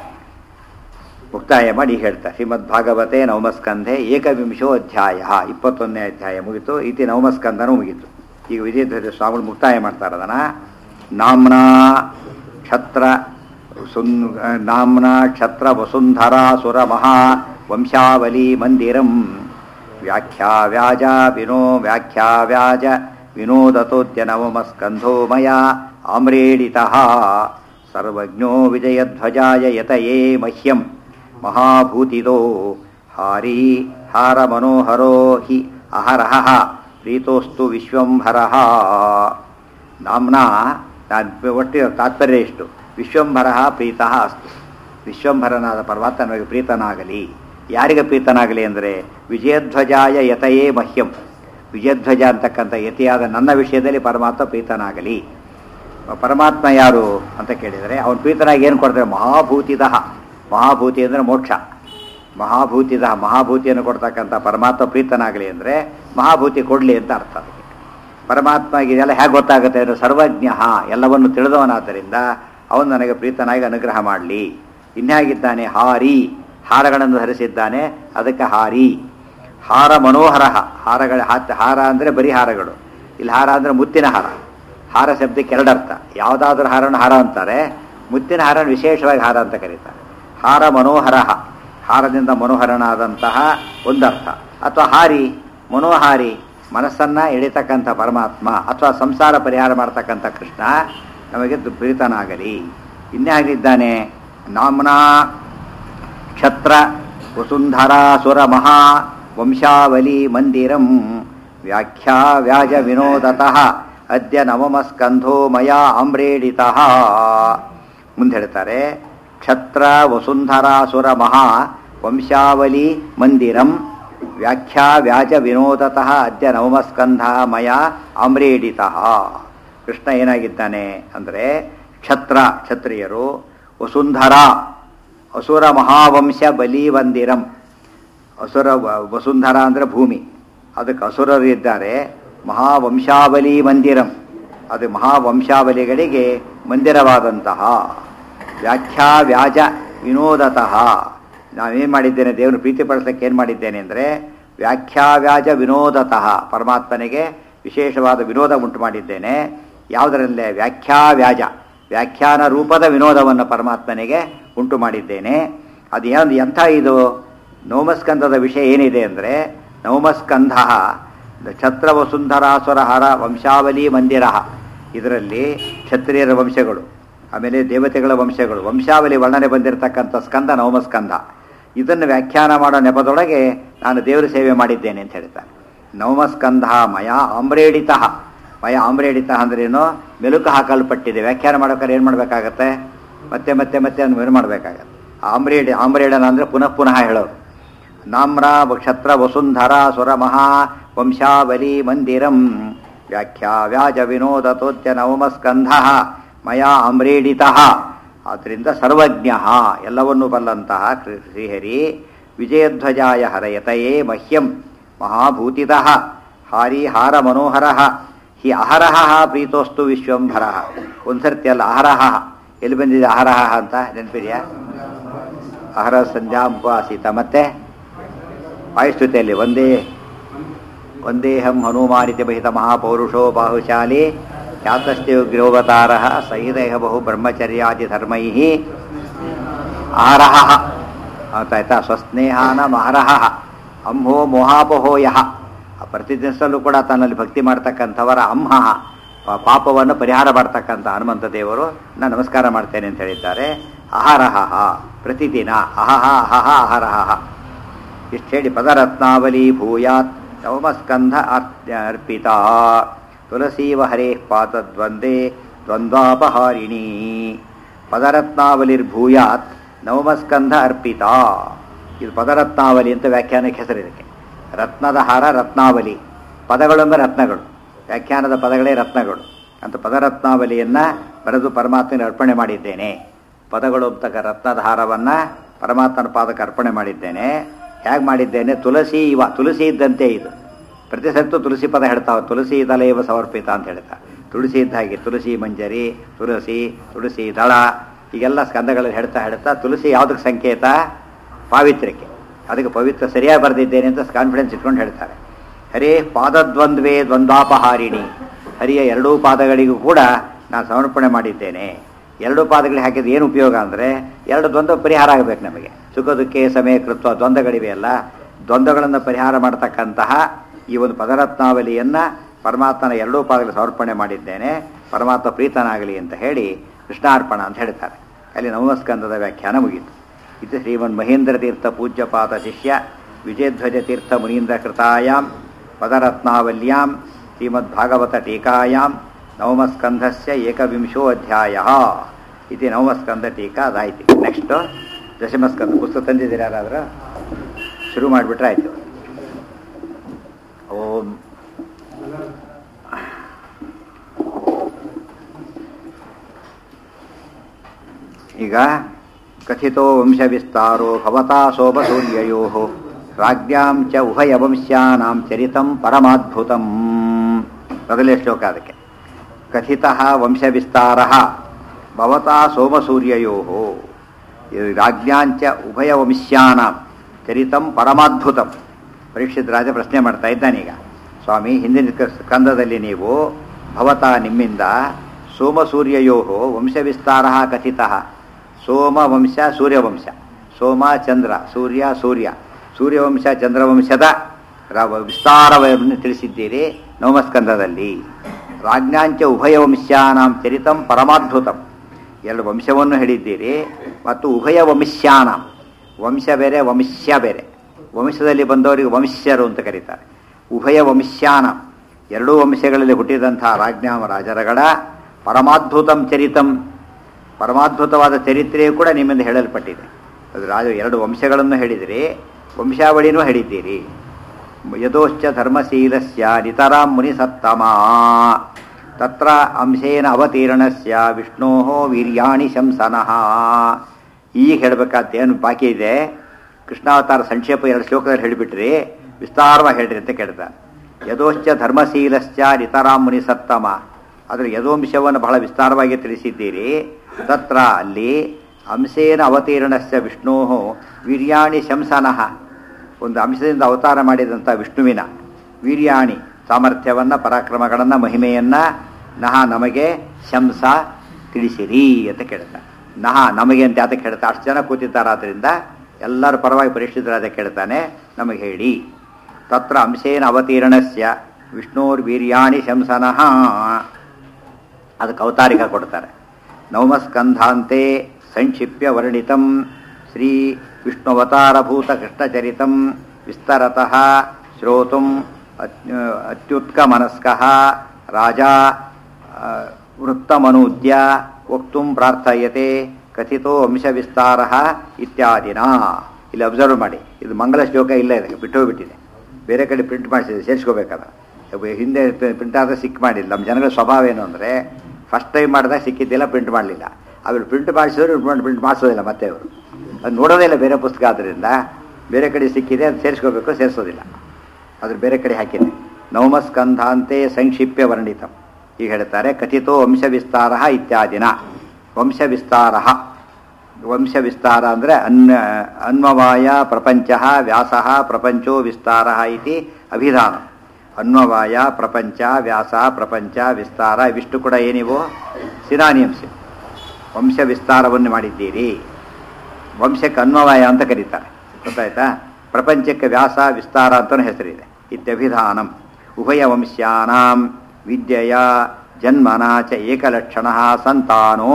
[SPEAKER 1] ಮುಕ್ತಾಯ ಮಾಡಿ ಹೇಳ್ತಾರೆ ಶ್ರೀಮದ್ ಭಾಗವತೆ ನವಮಸ್ಕಂಧೆ ಏಕವಿಂಶೋ ಅಧ್ಯಾಯ ಇಪ್ಪತ್ತೊಂದನೇ ಅಧ್ಯಾಯ ಮುಗಿತು ಇತಿ ನವಮಸ್ಕಂದನೂ ಮುಗೀತು ಈಗ ವಿಜಯಧ್ವಜ ಸ್ವಾಮಿಗಳು ಮುಕ್ತಾಯ ಮಾಡ್ತಾರೆ ಅದನ್ನ ನಾಮ್ನಾ ಕ್ಷತ್ರ ಸುನ್ ನಾಮ್ನಾ ಕ್ಷತ್ರ ವಸುಂಧರಾ ಸುರ ಮಹಾ ವಂಶಾವಲಿ ಮಂದಿರಂ ವ್ಯಾಖ್ಯಾ ವ್ಯಾಜ ವಿನೋ ವ್ಯಾಖ್ಯಾ ವ್ಯಾಜ ವಿನೋದತೋದ್ಯ ನವಮಸ್ಕಂಧೋ ಮಯ ಆಮ್ರೇಡಿತಃ ಸರ್ವಜ್ಞೋ ವಿಜಯಧ್ವಜಾಯ ಯತಯೇ ಮಹ್ಯಂ ಮಹಾಭೂತಿದೋ ಹಾರಿ ಹಾರ ಮನೋಹರೋ ಹಿ ಅಹರಹ ಪ್ರೀತೋಸ್ತು ವಿಶ್ವಂಭರಃ ನಾಮ್ನಾ ತಾನ್ ಒಟ್ಟು ತಾತ್ಪರ್ಯ ಇಷ್ಟು ವಿಶ್ವಂಭರ ಪ್ರೀತಃ ಅಸ್ತು ವಿಶ್ವಂಭರನಾದ ಪರಮಾತ್ಮ ನಮಗೆ ಪ್ರೀತನಾಗಲಿ ಯಾರಿಗೆ ಪ್ರೀತನಾಗಲಿ ಅಂದರೆ ವಿಜಯಧ್ವಜಾಯ ಯತಯೇ ಮಹ್ಯಂ ವಿಜಯಧ್ವಜ ಅಂತಕ್ಕಂಥ ಯತಿಯಾದ ನನ್ನ ವಿಷಯದಲ್ಲಿ ಪರಮಾತ್ಮ ಪ್ರೀತನಾಗಲಿ ಪರಮಾತ್ಮ ಯಾರು ಅಂತ ಕೇಳಿದರೆ ಅವನು ಪ್ರೀತನಾಗಿ ಏನು ಕೊಡ್ತಾರೆ ಮಹಾಭೂತಿದ ಮಹಾಭೂತಿ ಅಂದರೆ ಮೋಕ್ಷ ಮಹಾಭೂತಿದ ಮಹಾಭೂತಿಯನ್ನು ಕೊಡ್ತಕ್ಕಂಥ ಪರಮಾತ್ಮ ಪ್ರೀತನಾಗಲಿ ಅಂದರೆ ಮಹಾಭೂತಿ ಕೊಡಲಿ ಅಂತ ಅರ್ಥ ಅದಕ್ಕೆ ಪರಮಾತ್ಮಗೆ ಇದೆಲ್ಲ ಹೇಗೆ ಗೊತ್ತಾಗುತ್ತೆ ಅಂದರೆ ಸರ್ವಜ್ಞ ಎಲ್ಲವನ್ನು ತಿಳಿದವನಾದ್ದರಿಂದ ಅವನು ನನಗೆ ಪ್ರೀತನಾಗಿ ಅನುಗ್ರಹ ಮಾಡಲಿ ಇನ್ಯಾಗಿದ್ದಾನೆ ಹಾರಿ ಹಾರಗಳನ್ನು ಧರಿಸಿದ್ದಾನೆ ಅದಕ್ಕೆ ಹಾರಿ ಹಾರ ಮನೋಹರ ಹಾರಗಳ ಹಾತ್- ಹಾರ ಅಂದರೆ ಬರೀ ಹಾರಗಳು ಇಲ್ಲಿ ಹಾರ ಅಂದರೆ ಮುತ್ತಿನ ಹಾರ ಹಾರ ಶಬ್ದಕ್ಕೆ ಎರಡರ್ಥ ಯಾವುದಾದ್ರೂ ಹಾರನ ಹಾರ ಅಂತಾರೆ ಮುತ್ತಿನ ಹಾರನ ವಿಶೇಷವಾಗಿ ಹಾರ ಅಂತ ಕರೀತಾರೆ ಹಾರ ಮನೋಹರ ಹಾರದಿಂದ ಮನೋಹರನಾದಂತಹ ಒಂದರ್ಥ ಅಥವಾ ಹಾರಿ ಮನೋಹಾರಿ ಮನಸ್ಸನ್ನ ಎಳಿತಕ್ಕಂಥ ಪರಮಾತ್ಮ ಅಥವಾ ಸಂಸಾರ ಪರಿಹಾರ ಮಾಡ್ತಕ್ಕಂಥ ಕೃಷ್ಣ ನಮಗೆ ದು- ಪ್ರೀತನಾಗಲಿ ಇನ್ಯಾಗಿದ್ದಾನೆ ನಾಮ್ನಾ ಕ್ಷತ್ರ ವಸುಂಧರಾಸುರ ಮಹಾ ವಂಶಾವಲಿ ಮಂದಿರಂ ವ್ಯಾಖ್ಯಾ ವ್ಯಾಜ ವಿನೋದತಃ ಅದ್ಯ ನವಮಸ್ಕಂಧೋ ಮಯಾ ಆಮ್ರೇಡಿತಃ ಮುಂದೆ ಹೇಳ್ತಾರೆ ಕ್ಷತ್ರ ವಸುಂಧರಾಸುರ ಮಹಾ ವಂಶಾವಲಿ ಮಂದಿರಂ ವ್ಯಾಖ್ಯಾ ವ್ಯಾಜ ವಿನೋದತಃ ಅದ್ಯ ನವಮಸ್ಕಂಧ ಮಯ ಆಮ್ರೇಡಿತಃ ಕೃಷ್ಣ ಏನಾಗಿದ್ದಾನೆ ಅಂದರೆ ಕ್ಷತ್ರ ಕ್ಷತ್ರಿಯರು ವಸುಂಧರ ಅಸುರ ಮಹಾವಂಶ ಬಲಿವಂದಿರಂ ಅಸುರ ವ- ವಸುಂಧರ ಅಂದರೆ ಭೂಮಿ ಅದಕ್ಕೆ ಅಸುರರು ಇದ್ದಾರೆ ಮಹಾವಂಶಾವಲಿ ಮಂದಿರಂ ಅದು ಮಹಾವಂಶಾವಲಿಗಳಿಗೆ ಮಂದಿರವಾದಂತಹ ವ್ಯಾಖ್ಯಾ ವ್ಯಾಜ ವಿನೋದತಃ ನಾವೇನು ಮಾಡಿದ್ದೇನೆ ದೇವರು ಪ್ರೀತಿಪಡಿಸಕ್ಕೆ ಏನು ಮಾಡಿದ್ದೇನೆ ಅಂದರೆ ವ್ಯಾಖ್ಯಾ ವ್ಯಾಜ ವಿನೋದತಃ ಪರಮಾತ್ಮನಿಗೆ ವಿಶೇಷವಾದ ವಿನೋದ ಉಂಟು ಮಾಡಿದ್ದೇನೆ ಯಾವುದರಲ್ಲೇ ವ್ಯಾಖ್ಯಾ ವ್ಯಾಜ ವ್ಯಾಖ್ಯಾನ ರೂಪದ ವಿನೋದವನ್ನು ಪರಮಾತ್ಮನಿಗೆ ಉಂಟು ಮಾಡಿದ್ದೇನೆ ಅದು ಏನು ಎಂಥ ಇದು ನವಮಸ್ಕಂಧದ ವಿಷಯ ಏನಿದೆ ಅಂದರೆ ನವಮಸ್ಕಂಧ ಛತ್ರ ವಸುಂಧರಾಸುರ ಹರ ವಂಶಾವಲಿ ಮಂದಿರ ಇದರಲ್ಲಿ ಕ್ಷತ್ರಿಯರ ವಂಶಗಳು ಆಮೇಲೆ ದೇವತೆಗಳ ವಂಶಗಳು ವಂಶಾವಲಿ ವರ್ಣನೆ ಬಂದಿರತಕ್ಕಂಥ ಸ್ಕಂದ ನವಮಸ್ಕಂಧ ಇದನ್ನು ವ್ಯಾಖ್ಯಾನ ಮಾಡೋ ನೆಪದೊಳಗೆ ನಾನು ದೇವರ ಸೇವೆ ಮಾಡಿದ್ದೇನೆ ಅಂತ ಹೇಳ್ತಾರೆ ನವಮಸ್ಕಂಧ ಮಯ ಆಮ್ರೇಡಿತ ಮಯ ಆಮ್ರೇಡಿತ ಅಂದ್ರೇನು ಮೆಲುಕು ಹಾಕಲ್ಪಟ್ಟಿದೆ ವ್ಯಾಖ್ಯಾನ ಮಾಡೋಕೆ ಏನು ಮಾಡಬೇಕಾಗತ್ತೆ ಮತ್ತೆ ಮತ್ತೆ ಮತ್ತೆ ಅದನ್ನು ಏನು ಮಾಡಬೇಕಾಗತ್ತೆ ಆಮ್ರೇಡಿ ಆಮ್ರೇಡನ ಅಂದರೆ ಪುನಃ ಪುನಃ ಹೇಳೋರು ನಾಮ್ರ ಕ್ಷತ್ರ ವಸುಂಧರ ಸುರ ಮಹಾ ವಂಶಾವಲಿ ಮಂದಿರಂ ವ್ಯಾಖ್ಯಾ ವ್ಯಾಜ ವಿನೋದತೋದ್ಯ ನವಮಸ್ಕಂಧ ಮಯಾ ಅಮ್ರೇಡಿತ ಆದ್ದರಿಂದ ಸರ್ವಜ್ಞ ಎಲ್ಲವನ್ನೂ ಬಲ್ಲಂತಹ ಕೃ- ಶ್ರೀಹರಿ ವಿಜಯಧ್ವಜಾಯ ಹರಯತಯೇ ಮಹ್ಯಂ ಮಹಾಭೂತಿತ ಹಾರಿ ಹಾರ ಮನೋಹರ ಹಿ ಅಹರಹ ಪ್ರೀತೋಸ್ತು ವಿಶ್ವಂಭರ ಒಂದ್ಸರ್ತಿ ಅಲ್ಲ ಅಹರಹ ಎಲ್ಲಿ ಬಂದಿದೆ ಅಹರಹ ಅಂತ ನೆನಪಿದೆಯಾ ಅಹರ ಸಂಧ್ಯಾಂಪಾಸಿತ ಮತ್ತೆ ವಾಯುಸ್ತುತಿಯಲ್ಲಿ ಒಂದೇ ಒಂದೇಹಂ ಹನುಮಾನಿತಿ ಬಹಿತ ಮಹಾಪೌರುಷೋ ಬಾಹುಶಾಲಿ ಖ್ಯಾತಸ್ತೆ ಗೃಹವತಾರ ಸಹಿತೈಹ ಬಹು ಬ್ರಹ್ಮಚರ್ಯಾದಿ ಧರ್ಮೈ ಆರಹ ಆಯ್ತಾ ಸ್ವಸ್ನೇಹಾನ ಮಹರಹ ಅಂಹೋ ಮೋಹಾಪಹೋಯ ಪ್ರತಿದಿನಿಸಲು ಕೂಡ ತನ್ನಲ್ಲಿ ಭಕ್ತಿ ಮಾಡ್ತಕ್ಕಂಥವರ ಅಂಹ ಪ- ಪಾಪವನ್ನು ಪರಿಹಾರ ಮಾಡ್ತಕ್ಕಂಥ ಹನುಮಂತ ದೇವರು ನಾನು ನಮಸ್ಕಾರ ಮಾಡ್ತೇನೆ ಅಂತ ಹೇಳಿದ್ದಾರೆ ಅಹರಹ ಪ್ರತಿದಿನ ಅಹಹ ಅಹಹ ಅಹರಹ ಇಷ್ಟು ಹೇಳಿ ಪದರತ್ನಾವಲಿ ಭೂಯಾತ್ ನವಮಸ್ಕಂಧ ಅರ್ಪ್ಯ- ಅರ್ಪಿತ ತುಳಸೀವ ಹರೇ ಪಾತದ್ವಂದೇ ದ್ವಂದ್ವಾಪಹಾರಿಣಿ ಪದರತ್ನಾವಲಿರ್ಭೂಯಾತ್ ನವಮಸ್ಕಂಧ ಅರ್ಪಿತ ಇದು ಪದರತ್ನಾವಲಿ ಅಂತ ವ್ಯಾಖ್ಯಾನಕ್ಕೆ ಹೆಸರು ಇದಕ್ಕೆ ರತ್ನದ ಹಾರ ರತ್ನಾವಲಿ ಪದಗಳೆಂಬ ರತ್ನಗಳು ವ್ಯಾಖ್ಯಾನದ ಪದಗಳೇ ರತ್ನಗಳು ಅಂತ ಪದರತ್ನಾವಲಿಯನ್ನು ಬರೆದು ಪರಮಾತ್ಮನ ಅರ್ಪಣೆ ಮಾಡಿದ್ದೇನೆ ಪದಗಳು ಅಂತಕ್ಕ ರತ್ನದ ಹಾರವನ್ನು ಪರಮಾತ್ಮನ ಪಾದಕ್ಕೆ ಅರ್ಪಣೆ ಮಾಡಿದ್ದೇನೆ ಹೇಗೆ ಮಾಡಿದ್ದೇನೆ ತುಳಸಿ ಇವ ತುಳಸಿ ಇದ್ದಂತೆ ಇದು ಪ್ರತಿ ಸತ್ತು ತುಳಸಿ ಪದ ಹೇಳ್ತಾವ ತುಳಸಿ ದಳ ಇವ ಸಮರ್ಪಿತ ಅಂತ ಹೇಳ್ತಾ ತುಳಸಿ ಇದ್ದ ಹಾಗೆ ತುಳಸಿ ಮಂಜರಿ ತುಳಸಿ ತುಳಸಿ ದಳ ಹೀಗೆಲ್ಲ ಸ್ಕಂದಗಳಲ್ಲಿ ಹೇಳ್ತಾ ಹೇಳ್ತಾ ತುಳಸಿ ಯಾವುದಕ್ಕೆ ಸಂಕೇತ ಪಾವಿತ್ರ್ಯಕ್ಕೆ ಅದಕ್ಕೆ ಪವಿತ್ರ ಸರಿಯಾಗಿ ಬರೆದಿದ್ದೇನೆ ಅಂತ ಕಾನ್ಫಿಡೆನ್ಸ್ ಇಟ್ಕೊಂಡು ಹೇಳ್ತಾರೆ ಹರೇ ಪಾದದ್ವಂದ್ವೇ ದ್ವಂದ್ವಾಪಹಾರಿಣಿ ಹರಿಯ ಎರಡೂ ಪಾದಗಳಿಗೂ ಕೂಡ ನಾನು ಸಮರ್ಪಣೆ ಮಾಡಿದ್ದೇನೆ ಎರಡು ಪಾದಗಳಿಗೆ ಹಾಕಿದ ಏನು ಉಪಯೋಗ ಅಂದರೆ ಎರಡು ದ್ವಂದ್ವ ಪರಿಹಾರ ಆಗಬೇಕು ನಮಗೆ ಸುಖ ದುಃಖೇ ಸಮಯ ಕೃತ್ವ ದ್ವಂದ್ವಗಳಿವೆ ಅಲ್ಲ ದ್ವಂದ್ವಗಳನ್ನು ಪರಿಹಾರ ಮಾಡತಕ್ಕಂತಹ ಈ ಒಂದು ಪದರತ್ನಾವಲಿಯನ್ನು ಪರಮಾತ್ಮನ ಎರಡೂ ಪಾದಗಳಿಗೆ ಸಮರ್ಪಣೆ ಮಾಡಿದ್ದೇನೆ ಪರಮಾತ್ಮ ಪ್ರೀತನಾಗಲಿ ಅಂತ ಹೇಳಿ ಕೃಷ್ಣಾರ್ಪಣ ಅಂತ ಹೇಳ್ತಾರೆ ಅಲ್ಲಿ ನವಮಸ್ಕಂದದ ವ್ಯಾಖ್ಯಾನ ಮುಗೀತು ಇದು ಶ್ರೀಮನ್ ಮಹೇಂದ್ರ ತೀರ್ಥ ಪೂಜ್ಯಪಾದ ಶಿಷ್ಯ ವಿಜಯಧ್ವಜ ತೀರ್ಥ ಮುನೀಂದ್ರ ಕೃತಾಯಾಂ ಪದರತ್ನಾವಲ್ಯಾಂ ಶ್ರೀಮದ್ಭಾಗವತ ಟೀಕಾಯಾಂ ನವಮಸ್ಕಂಧಸ್ಯ ಏಕವಿಂಶೋ ಅಧ್ಯಾಯ ಇದು ನವಮಸ್ಕಂದ ಟೀಕಾ ಅದಾಯ್ತು ನೆಕ್ಸ್ಟ್ ದಶಮಸ್ಕಂದ ಪುಸ್ತಕ ತಂದಿದ್ದೀರಿ ಯಾರಾದ್ರೂ ಶುರು ಮಾಡಿಬಿಟ್ರೆ ಆಯಿತು ಓಂ ಈಗ ಕಥಿತೋ ವಂಶವಿಸ್ತಾರೋ ಭವತಾ ಸೋಮಸೂರ್ಯಯೋ ರಾಜ್ಞಾಂ ಚ ಉಭಯವಂಶ್ಯಾನಾಂ ಚರಿತಂ ಪರಮಾದ್ಭುತಂ ಮೊದಲೇ ಶ್ಲೋಕ ಅದಕ್ಕೆ ಕಥಿತ ವಂಶವಿಸ್ತಾರ ಭವತಾ ಸೋಮಸೂರ್ಯಯೋ ರಾಜ್ಞಾಂಚ ಉಭಯವಂಶ್ಯಾನಾಂ ಚರಿತಂ ಪರಮಾದ್ಭುತಂ ಪರೀಕ್ಷಿತ್ ರಾಜ ಪ್ರಶ್ನೆ ಮಾಡ್ತಾ ಇದ್ದಾನೀಗ ಸ್ವಾಮಿ ಹಿಂದಿನ ಕ- ಸ್ಕಂದದಲ್ಲಿ ನೀವು ಭವತ ನಿಮ್ಮಿಂದ ಸೋಮಸೂರ್ಯಯೋ ವಂಶವಿಸ್ತಾರ ಕಥಿತ ಸೋಮವಂಶ ಸೂರ್ಯವಂಶ ಸೋಮ ಚಂದ್ರ ಸೂರ್ಯ ಸೂರ್ಯ ಸೂರ್ಯವಂಶ ಚಂದ್ರವಂಶದ ರ- ವಿಸ್ತಾರವನ್ನು ತಿಳಿಸಿದ್ದೀರಿ ನವಮಸ್ಕಂದದಲ್ಲಿ ರಾಜ್ಞಾಂಚ ಉಭಯವಂಶ್ಯಾನಾಂ ಚರಿತಂ ಪರಮಾದ್ಭುತಂ ಎರಡು ವಂಶವನ್ನು ಹೇಳಿದ್ದೀರಿ ಮತ್ತು ಉಭಯ ವಂಶ್ಯಾನಾಂ ವಂಶ ಬೇರೆ ವಂಶ್ಯ ಬೇರೆ ವಂಶದಲ್ಲಿ ಬಂದವರಿಗೆ ವಂಶ್ಯರು ಅಂತ ಕರೀತಾರೆ ಉಭಯ ವಂಶ್ಯಾನ ಎರಡೂ ವಂಶಗಳಲ್ಲಿ ಹುಟ್ಟಿದಂತಹ ರಾಜ್ಞಾಮ ರಾಜರಗಡ ಪರಮಾದ್ಭುತಂ ಚರಿತಂ ಪರಮಾದ್ಭುತವಾದ ಚರಿತ್ರೆಯೂ ಕೂಡ ನಿಮ್ಮಿಂದ ಹೇಳಲ್ಪಟ್ಟಿದೆ ಅದು ರಾಜ ಎರಡು ವಂಶಗಳನ್ನು ಹೇಳಿದಿರಿ ವಂಶಾವಳಿನೂ ಹೇಳಿದ್ದೀರಿ ಯದೋಶ್ಚ ಧರ್ಮಶೀಲಸ್ಯ ನಿತರಾಂ ಮುನಿಸತ್ತಮಾ ತತ್ರ ಅಂಶೇನ ಅವತೀರ್ಣಸ್ಯ ವಿಷ್ಣೋ ವೀರ್ಯಾಣಿ ಶಂಸನಃ ಈಗ ಹೇಳಬೇಕಾದ ಏನು ಬಾಕಿ ಇದೆ ಕೃಷ್ಣಾವತಾರ ಸಂಕ್ಷೇಪ ಎರಡು ಶ್ಲೋಕದಲ್ಲಿ ಹೇಳಿಬಿಟ್ರಿ ವಿಸ್ತಾರವಾಗಿ ಹೇಳ್ರಿ ಅಂತ ಕೇಳ್ತಾನೆ ಯದೋಶ್ಚ ಧರ್ಮಶೀಲಶ್ಚ ನಿತರಾಂ ಮುನಿಸತ್ತಮ ಅದರ ಯದೋಂಶವನ್ನು ಬಹಳ ವಿಸ್ತಾರವಾಗಿ ತಿಳಿಸಿದ್ದೀರಿ ತತ್ರ ಅಲ್ಲಿ ಅಂಶೇನ ಅವತೀರ್ಣಸ್ಯ ವಿಷ್ಣೋ ವೀರ್ಯಾಣಿ ಶಂಸನಃ ಒಂದು ಅಂಶದಿಂದ ಅವತಾರ ಮಾಡಿದಂಥ ವಿಷ್ಣುವಿನ ವೀರ್ಯಾಣಿ ಸಾಮರ್ಥ್ಯವನ್ನು ಪರಾಕ್ರಮಗಳನ್ನು ಮಹಿಮೆಯನ್ನು ನಹ ನಮಗೆ ಶಂಸ ತಿಳಿಸಿರಿ ಅಂತ ಕೇಳ್ತಾನೆ ನಹ ನಮಗೆ ಅಂತ ಯಾತಕ್ಕೆ ಹೇಳ್ತಾ ಅಷ್ಟು ಜನ ಕೂತಿದ್ದಾರಾದ್ರಿಂದ ಎಲ್ಲರ ಪರವಾಗಿ ಪರಿಶುದ್ಧರಾದ ಕೇಳ್ತಾನೆ ನಮಗೆ ಹೇಳಿ ತತ್ರ ಅಂಶೇನ ಅವತೀರ್ಣಸ್ಯ ವಿಷ್ಣೋರ್ವೀರ್ಯಾಣಿ ಶಂಸನಃ ಅದಕ್ಕೆ ಅವತಾರಿಕ ಕೊಡ್ತಾರೆ ನವಮಸ್ಕಂಧಾಂತೆ ಸಂಕ್ಷಿಪ್ಯ ವರ್ಣಿತಂ ಶ್ರೀ ವಿಷ್ಣುವತಾರಭೂತ ಕೃಷ್ಣಚರಿತಂ ವಿಸ್ತರತಃ ಶ್ರೋತುಂ ಅತ್ಯು ಅತ್ಯುತ್ಕಮನಸ್ಕಃ ರಾಜ ಆ, ವೃತ್ತಮನೂದ್ಯ ವಕ್ತುಂ ಪ್ರಾರ್ಥಯತೆ ಕಥಿತೋ ವಂಶವಿಸ್ತಾರ ಇತ್ಯಾದಿನ ಇಲ್ಲಿ ಅಬ್ಸರ್ವ್ ಮಾಡಿ ಇದು ಮಂಗಲ ಶ್ಲೋಕ ಇಲ್ಲ ಇದಕ್ಕೆ ಬಿಟ್ಟು ಹೋಗ್ಬಿಟ್ಟಿದೆ ಬೇರೆ ಕಡೆ ಪ್ರಿಂಟ್ ಮಾಡಿಸಿದೆ ಸೇರಿಸ್ಕೋಬೇಕಲ್ಲ ಒಬ್ಬ ಹಿಂದೆ ಪ್ರಿಂಟ್ ಆದ್ರೆ ಸಿಕ್ ಮಾಡಿಲ್ಲ ನಮ್ಮ ಜನಗಳ ಸ್ವಭಾವ ಏನು ಅಂದರೆ ಫಸ್ಟ್ ಟೈಮ್ ಮಾಡಿದಾಗ ಸಿಕ್ಕಿದ್ದಿಲ್ಲ ಪ್ರಿಂಟ್ ಮಾಡಲಿಲ್ಲ ಅವ್ರು ಪ್ರಿಂಟ್ ಮಾಡಿಸಿದ್ರು ಪ್ರಿಂಟ್ ಮಾಡಿಸೋದಿಲ್ಲ ಮತ್ತೆ ಅವರು ಅದು ನೋಡೋದೇ ಇಲ್ಲ ಬೇರೆ ಪುಸ್ತಕ ಆದ್ದರಿಂದ ಬೇರೆ ಕಡೆ ಸಿಕ್ಕಿದೆ ಅದು ಸೇರಿಸ್ಕೋಬೇಕು ಸೇರಿಸೋದಿಲ್ಲ ಅದ್ರ ಬೇರೆ ಕಡೆ ಹಾಕಿದೆ ನವಮಸ್ಕಂಧಾಂತೆ ಸಂಕ್ಷಿಪ್ಯ ವರ್ಣಿತಂ ಈಗ ಹೇಳ್ತಾರೆ ಕಥಿತೋ ವಂಶವಿಸ್ತಾರ ಇತ್ಯಾದಿನ ವಂಶವಿಸ್ತಾರ ವಂಶವಿಸ್ತಾರ ಅಂದರೆ ಅನ್ನ ಅನ್ವವಾಯ ಪ್ರಪಂಚ ವ್ಯಾಸ ಪ್ರಪಂಚೋ ವಿಸ್ತಾರ ಇತಿ ಅಭಿಧಾನ ಅನ್ವವಾಯ ಪ್ರಪಂಚ ವ್ಯಾಸ ಪ್ರಪಂಚ ವಿಸ್ತಾರ ಇವಿಷ್ಟು ಕೂಡ ಏನಿವು ಸಿನಾನಿಯಂಶ ವಂಶ ವಿಸ್ತಾರವನ್ನು ಮಾಡಿದ್ದೀರಿ ವಂಶಕ್ಕೆ ಅನ್ವವಾಯ ಅಂತ ಕರೀತಾರೆ ಗೊತ್ತಾಯ್ತಾ ಪ್ರಪಂಚಕ್ಕೆ ವ್ಯಾಸ ವಿಸ್ತಾರ ಅಂತಲೂ ಹೆಸರಿದೆ ಇತ್ಯಭಿಧಾನಂ ಉಭಯ ವಂಶ್ಯಾನಾಂ ವಿದ್ಯೆಯ ಜನ್ಮನ ಚ ಏಕಲಕ್ಷಣ ಸಂತಾನೋ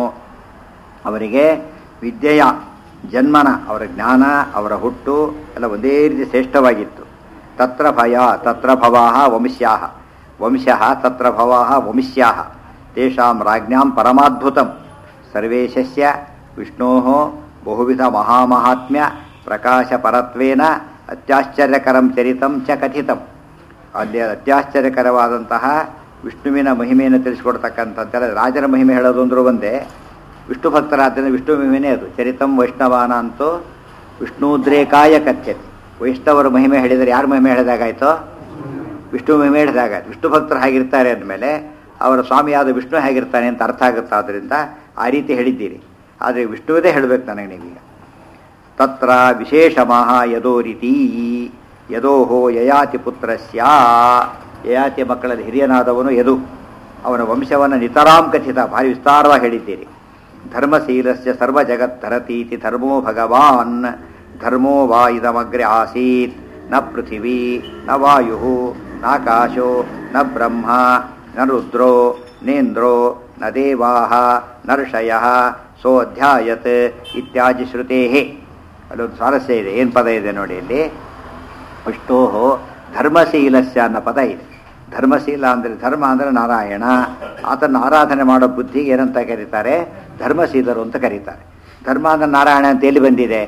[SPEAKER 1] ಅವರಿಗೆ ವಿದ್ಯೆಯ ಜನ್ಮನ ಅವರ ಜ್ಞಾನ ಅವರ ಹುಟ್ಟು ಎಲ್ಲ ಒಂದೇ ರೀತಿ ಶ್ರೇಷ್ಠವಾಗಿತ್ತು ತತ್ರ ಭಯ ತತ್ರ ಭವಾಹ ವಂಶ್ಯಾಹ ವಂಶಃ ತತ್ರ ಭವಾಹ ವಂಶ್ಯಾಹ ತೇಷಾಂ ರಾಜ್ಞಾಂ ಪರಮಾದ್ಭುತಂ ಸರ್ವೇಶಸ್ಯ ವಿಷ್ಣೋ ಬಹುವಿಧ ಮಹಾಮಹಾತ್ಮ್ಯ ಪ್ರಕಾಶಪರತ್ವೇನ ಅತ್ಯಾಶ್ಚರ್ಯಕರಂ ಚರಿತಂ ಚ ಕಥಿತಂ ಅಲ್ಲಿ ಅತ್ಯಾಶ್ಚರ್ಯಕರವಾದಂತಹ ವಿಷ್ಣುವಿನ ಮಹಿಮೆಯನ್ನು ತಿಳಿಸ್ಕೊಡ್ತಕ್ಕಂಥದ್ದೆಲ್ಲ ರಾಜರ ಮಹಿಮೆ ಹೇಳೋದು ಅಂದ್ರೂ ಒಂದೇ ವಿಷ್ಣು ಭಕ್ತರಾದ್ದರಿಂದ ವಿಷ್ಣು ಮಹಿಮೆನೇ ಅದು ಚರಿತಂ ವೈಷ್ಣವಾನ ಅಂತೂ ವಿಷ್ಣುದ್ರೇಕಾಯ ಕಥ್ಯತೆ ವೈಷ್ಣವರ ಮಹಿಮೆ ಹೇಳಿದರೆ ಯಾರ ಮಹಿಮೆ ಹೇಳಿದಾಗಾಯ್ತೋ ವಿಷ್ಣು ಮಹಿಮೆ ಹೇಳಿದಾಗಾಯ್ತು ವಿಷ್ಣು ಭಕ್ತರು ಹಾಗಿರ್ತಾರೆ ಅಂದಮೇಲೆ ಅವರ ಸ್ವಾಮಿಯಾದ ವಿಷ್ಣು ಹೇಗಿರ್ತಾನೆ ಅಂತ ಅರ್ಥ ಆಗುತ್ತೆ ಆದ್ದರಿಂದ ಆ ರೀತಿ ಹೇಳಿದ್ದೀರಿ ಆದರೆ ವಿಷ್ಣುವುದೇ ಹೇಳಬೇಕು ನನಗೆ ನೀವೀಗ ತತ್ರ ವಿಶೇಷಮಃ ಯದೋ ರೀತಿ ಯದೋಹೋ ಯಯಾತಿ ಪುತ್ರಸ್ಯ ಯಯಾತಿ ಮಕ್ಕಳಲ್ಲಿ ಹಿರಿಯನಾದವನು ಯದು ಅವನ ವಂಶವನ್ನು ನಿತರಾಂ ಕಥಿತ ಭಾರಿ ವಿಸ್ತಾರವಾಗಿ ಹೇಳಿದ್ದೀರಿ ಧರ್ಮಶೀಲಸ್ಯ ಸರ್ವ ಜಗತ್ತರತೀತಿ ಧರ್ಮೋ ಭಗವಾನ್ ಧರ್ಮೋ ವಾ ಇದಮಗ್ರೆ ಆಸೀತ್ ನ ಪೃಥಿವೀ ನ ವಾಯು ನಾಕಾಶೋ ನ ಬ್ರಹ್ಮ ನ ರುದ್ರೋ ನೇಂದ್ರೋ ನ ದೇವಾಹ ನ ಋಷಯ ಸೋಧ್ಯಾಯತ್ ಇತ್ಯಾದಿ ಶ್ರುತೇ ಅಲ್ಲೊಂದು ಸ್ವಾರಸ್ಯ ಇದೆ ಏನು ಪದ ಇದೆ ನೋಡಿ ಇಲ್ಲಿ ವಿಷ್ಣೋ ಧರ್ಮಶೀಲಸ್ಯ ಅನ್ನೋ ಪದ ಇದೆ ಧರ್ಮಶೀಲ ಅಂದರೆ ಧರ್ಮ ಅಂದರೆ ನಾರಾಯಣ ಆತನ ಆರಾಧನೆ ಮಾಡೋ ಬುದ್ಧಿಗೆ ಏನಂತ ಕರೀತಾರೆ ಧರ್ಮಶೀಲರು ಅಂತ ಕರೀತಾರೆ ಧರ್ಮ ಅಂದ್ರೆ ನಾರಾಯಣ ಅಂತ ಎಲ್ಲಿ ಬಂದಿದೆ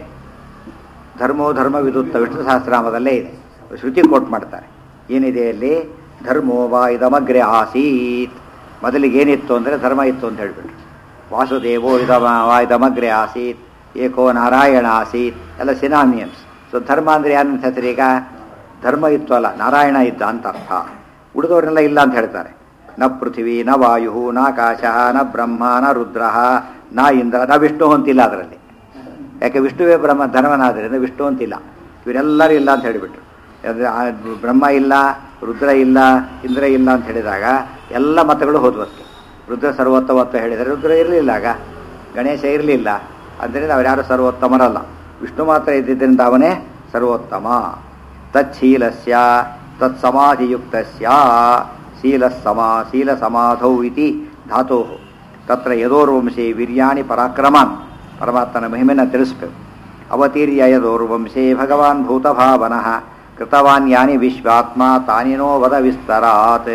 [SPEAKER 1] ಧರ್ಮೋ ಧರ್ಮವಿದುತ್ತ ವಿಷ್ಣು ಸಹಸ್ರನಾಮದಲ್ಲೇ ಇದೆ ಶ್ರುತಿ ಕೋಟ್ ಮಾಡ್ತಾರೆ ಏನಿದೆ ಅಲ್ಲಿ ಧರ್ಮೋ ವಾ ಇದಮಗ್ರೆ ಆಸೀತ್ ಮೊದಲಿಗೆ ಏನಿತ್ತು ಅಂದರೆ ಧರ್ಮ ಇತ್ತು ಅಂತ ಹೇಳ್ಬಿಟ್ರು ವಾಸುದೇವೋ ಇದಮ ವಾ ಇದಮಗ್ರೆ ಆಸೀತ್ ಏಕೋ ನಾರಾಯಣ ಆಸೀತ್ ಎಲ್ಲ ಸಿನಾಮಿಯನ್ಸ್ ಸೊ ಧರ್ಮ ಅಂದರೆ ಏನಂತ ಹೇಳ್ತಾರೆ ಈಗ ಧರ್ಮ ಇತ್ತು ಅಲ್ಲ ನಾರಾಯಣ ಇದ್ದ ಅಂತ ಅರ್ಥ ಉಳಿದವರೆಲ್ಲ ಇಲ್ಲ ಅಂತ ಹೇಳ್ತಾರೆ ನ ಪೃಥ್ವಿ ನ ವಾಯು ನಾಕಾಶ ನ ಬ್ರಹ್ಮ ನ ರುದ್ರ ನ ಇಂದ್ರ ನ ವಿಷ್ಣು ಅಂತಿಲ್ಲ ಅದರಲ್ಲಿ ಯಾಕೆ ವಿಷ್ಣುವೇ ಬ್ರಹ್ಮ ಧರ್ಮನಾದ್ರಿಂದ ವಿಷ್ಣು ಅಂತಿಲ್ಲ ಇವರೆಲ್ಲರೂ ಇಲ್ಲ ಅಂತ ಹೇಳಿಬಿಟ್ರು ಅಂದ್ರೆ ಆ ಬ್ರಹ್ಮ ಇಲ್ಲ ರುದ್ರ ಇಲ್ಲ ಇಂದ್ರ ಇಲ್ಲ ಅಂತ ಹೇಳಿದಾಗ ಎಲ್ಲ ಮತಗಳು ಹೋದ್ವಕ್ಕೆ ರುದ್ರ ಸರ್ವೋತ್ತಮತ್ವ ಹೇಳಿದರೆ ರುದ್ರ ಇರಲಿಲ್ಲ ಆಗ ಗಣೇಶ ಇರಲಿಲ್ಲ ಆದ್ದರಿಂದ ಅವರ್ಯಾರು ಸರ್ವೋತ್ತಮರಲ್ಲ ವಿಷ್ಣು ಮಾತ್ರ ಇದ್ದಿದ್ದರಿಂದ ಅವನೇ ಸರ್ವೋತ್ತಮ ತಚ್ಛೀಲಸ್ಯ ತತ್ಸಮಾಧಿಯುಕ್ತಸ್ಯ ಶೀಲ ಸಮಾ ಶೀಲ ಸಮಾಧೌ ಇತಿ ಧಾತು ತತ್ರ ಯದೋರ್ವಂಶೇ ವೀರ್ಯಾಣಿ ಪರಾಕ್ರಮಾನ್ ಪರಮಾತ್ಮನ ಮಹಿಮೆನ ತಿಳಿಸ್ಬೇಕು ಅವತೀರ್ಯ ಯದೋರ್ವಂಶೇ ಭಗವಾನ್ ಭೂತಭಾವನಃ ಕೃತವಾನ್ ಯಾನಿ ವಿಶ್ವಾತ್ಮ ತಾನಿನೋ ವದ ವಿಸ್ತರಾತ್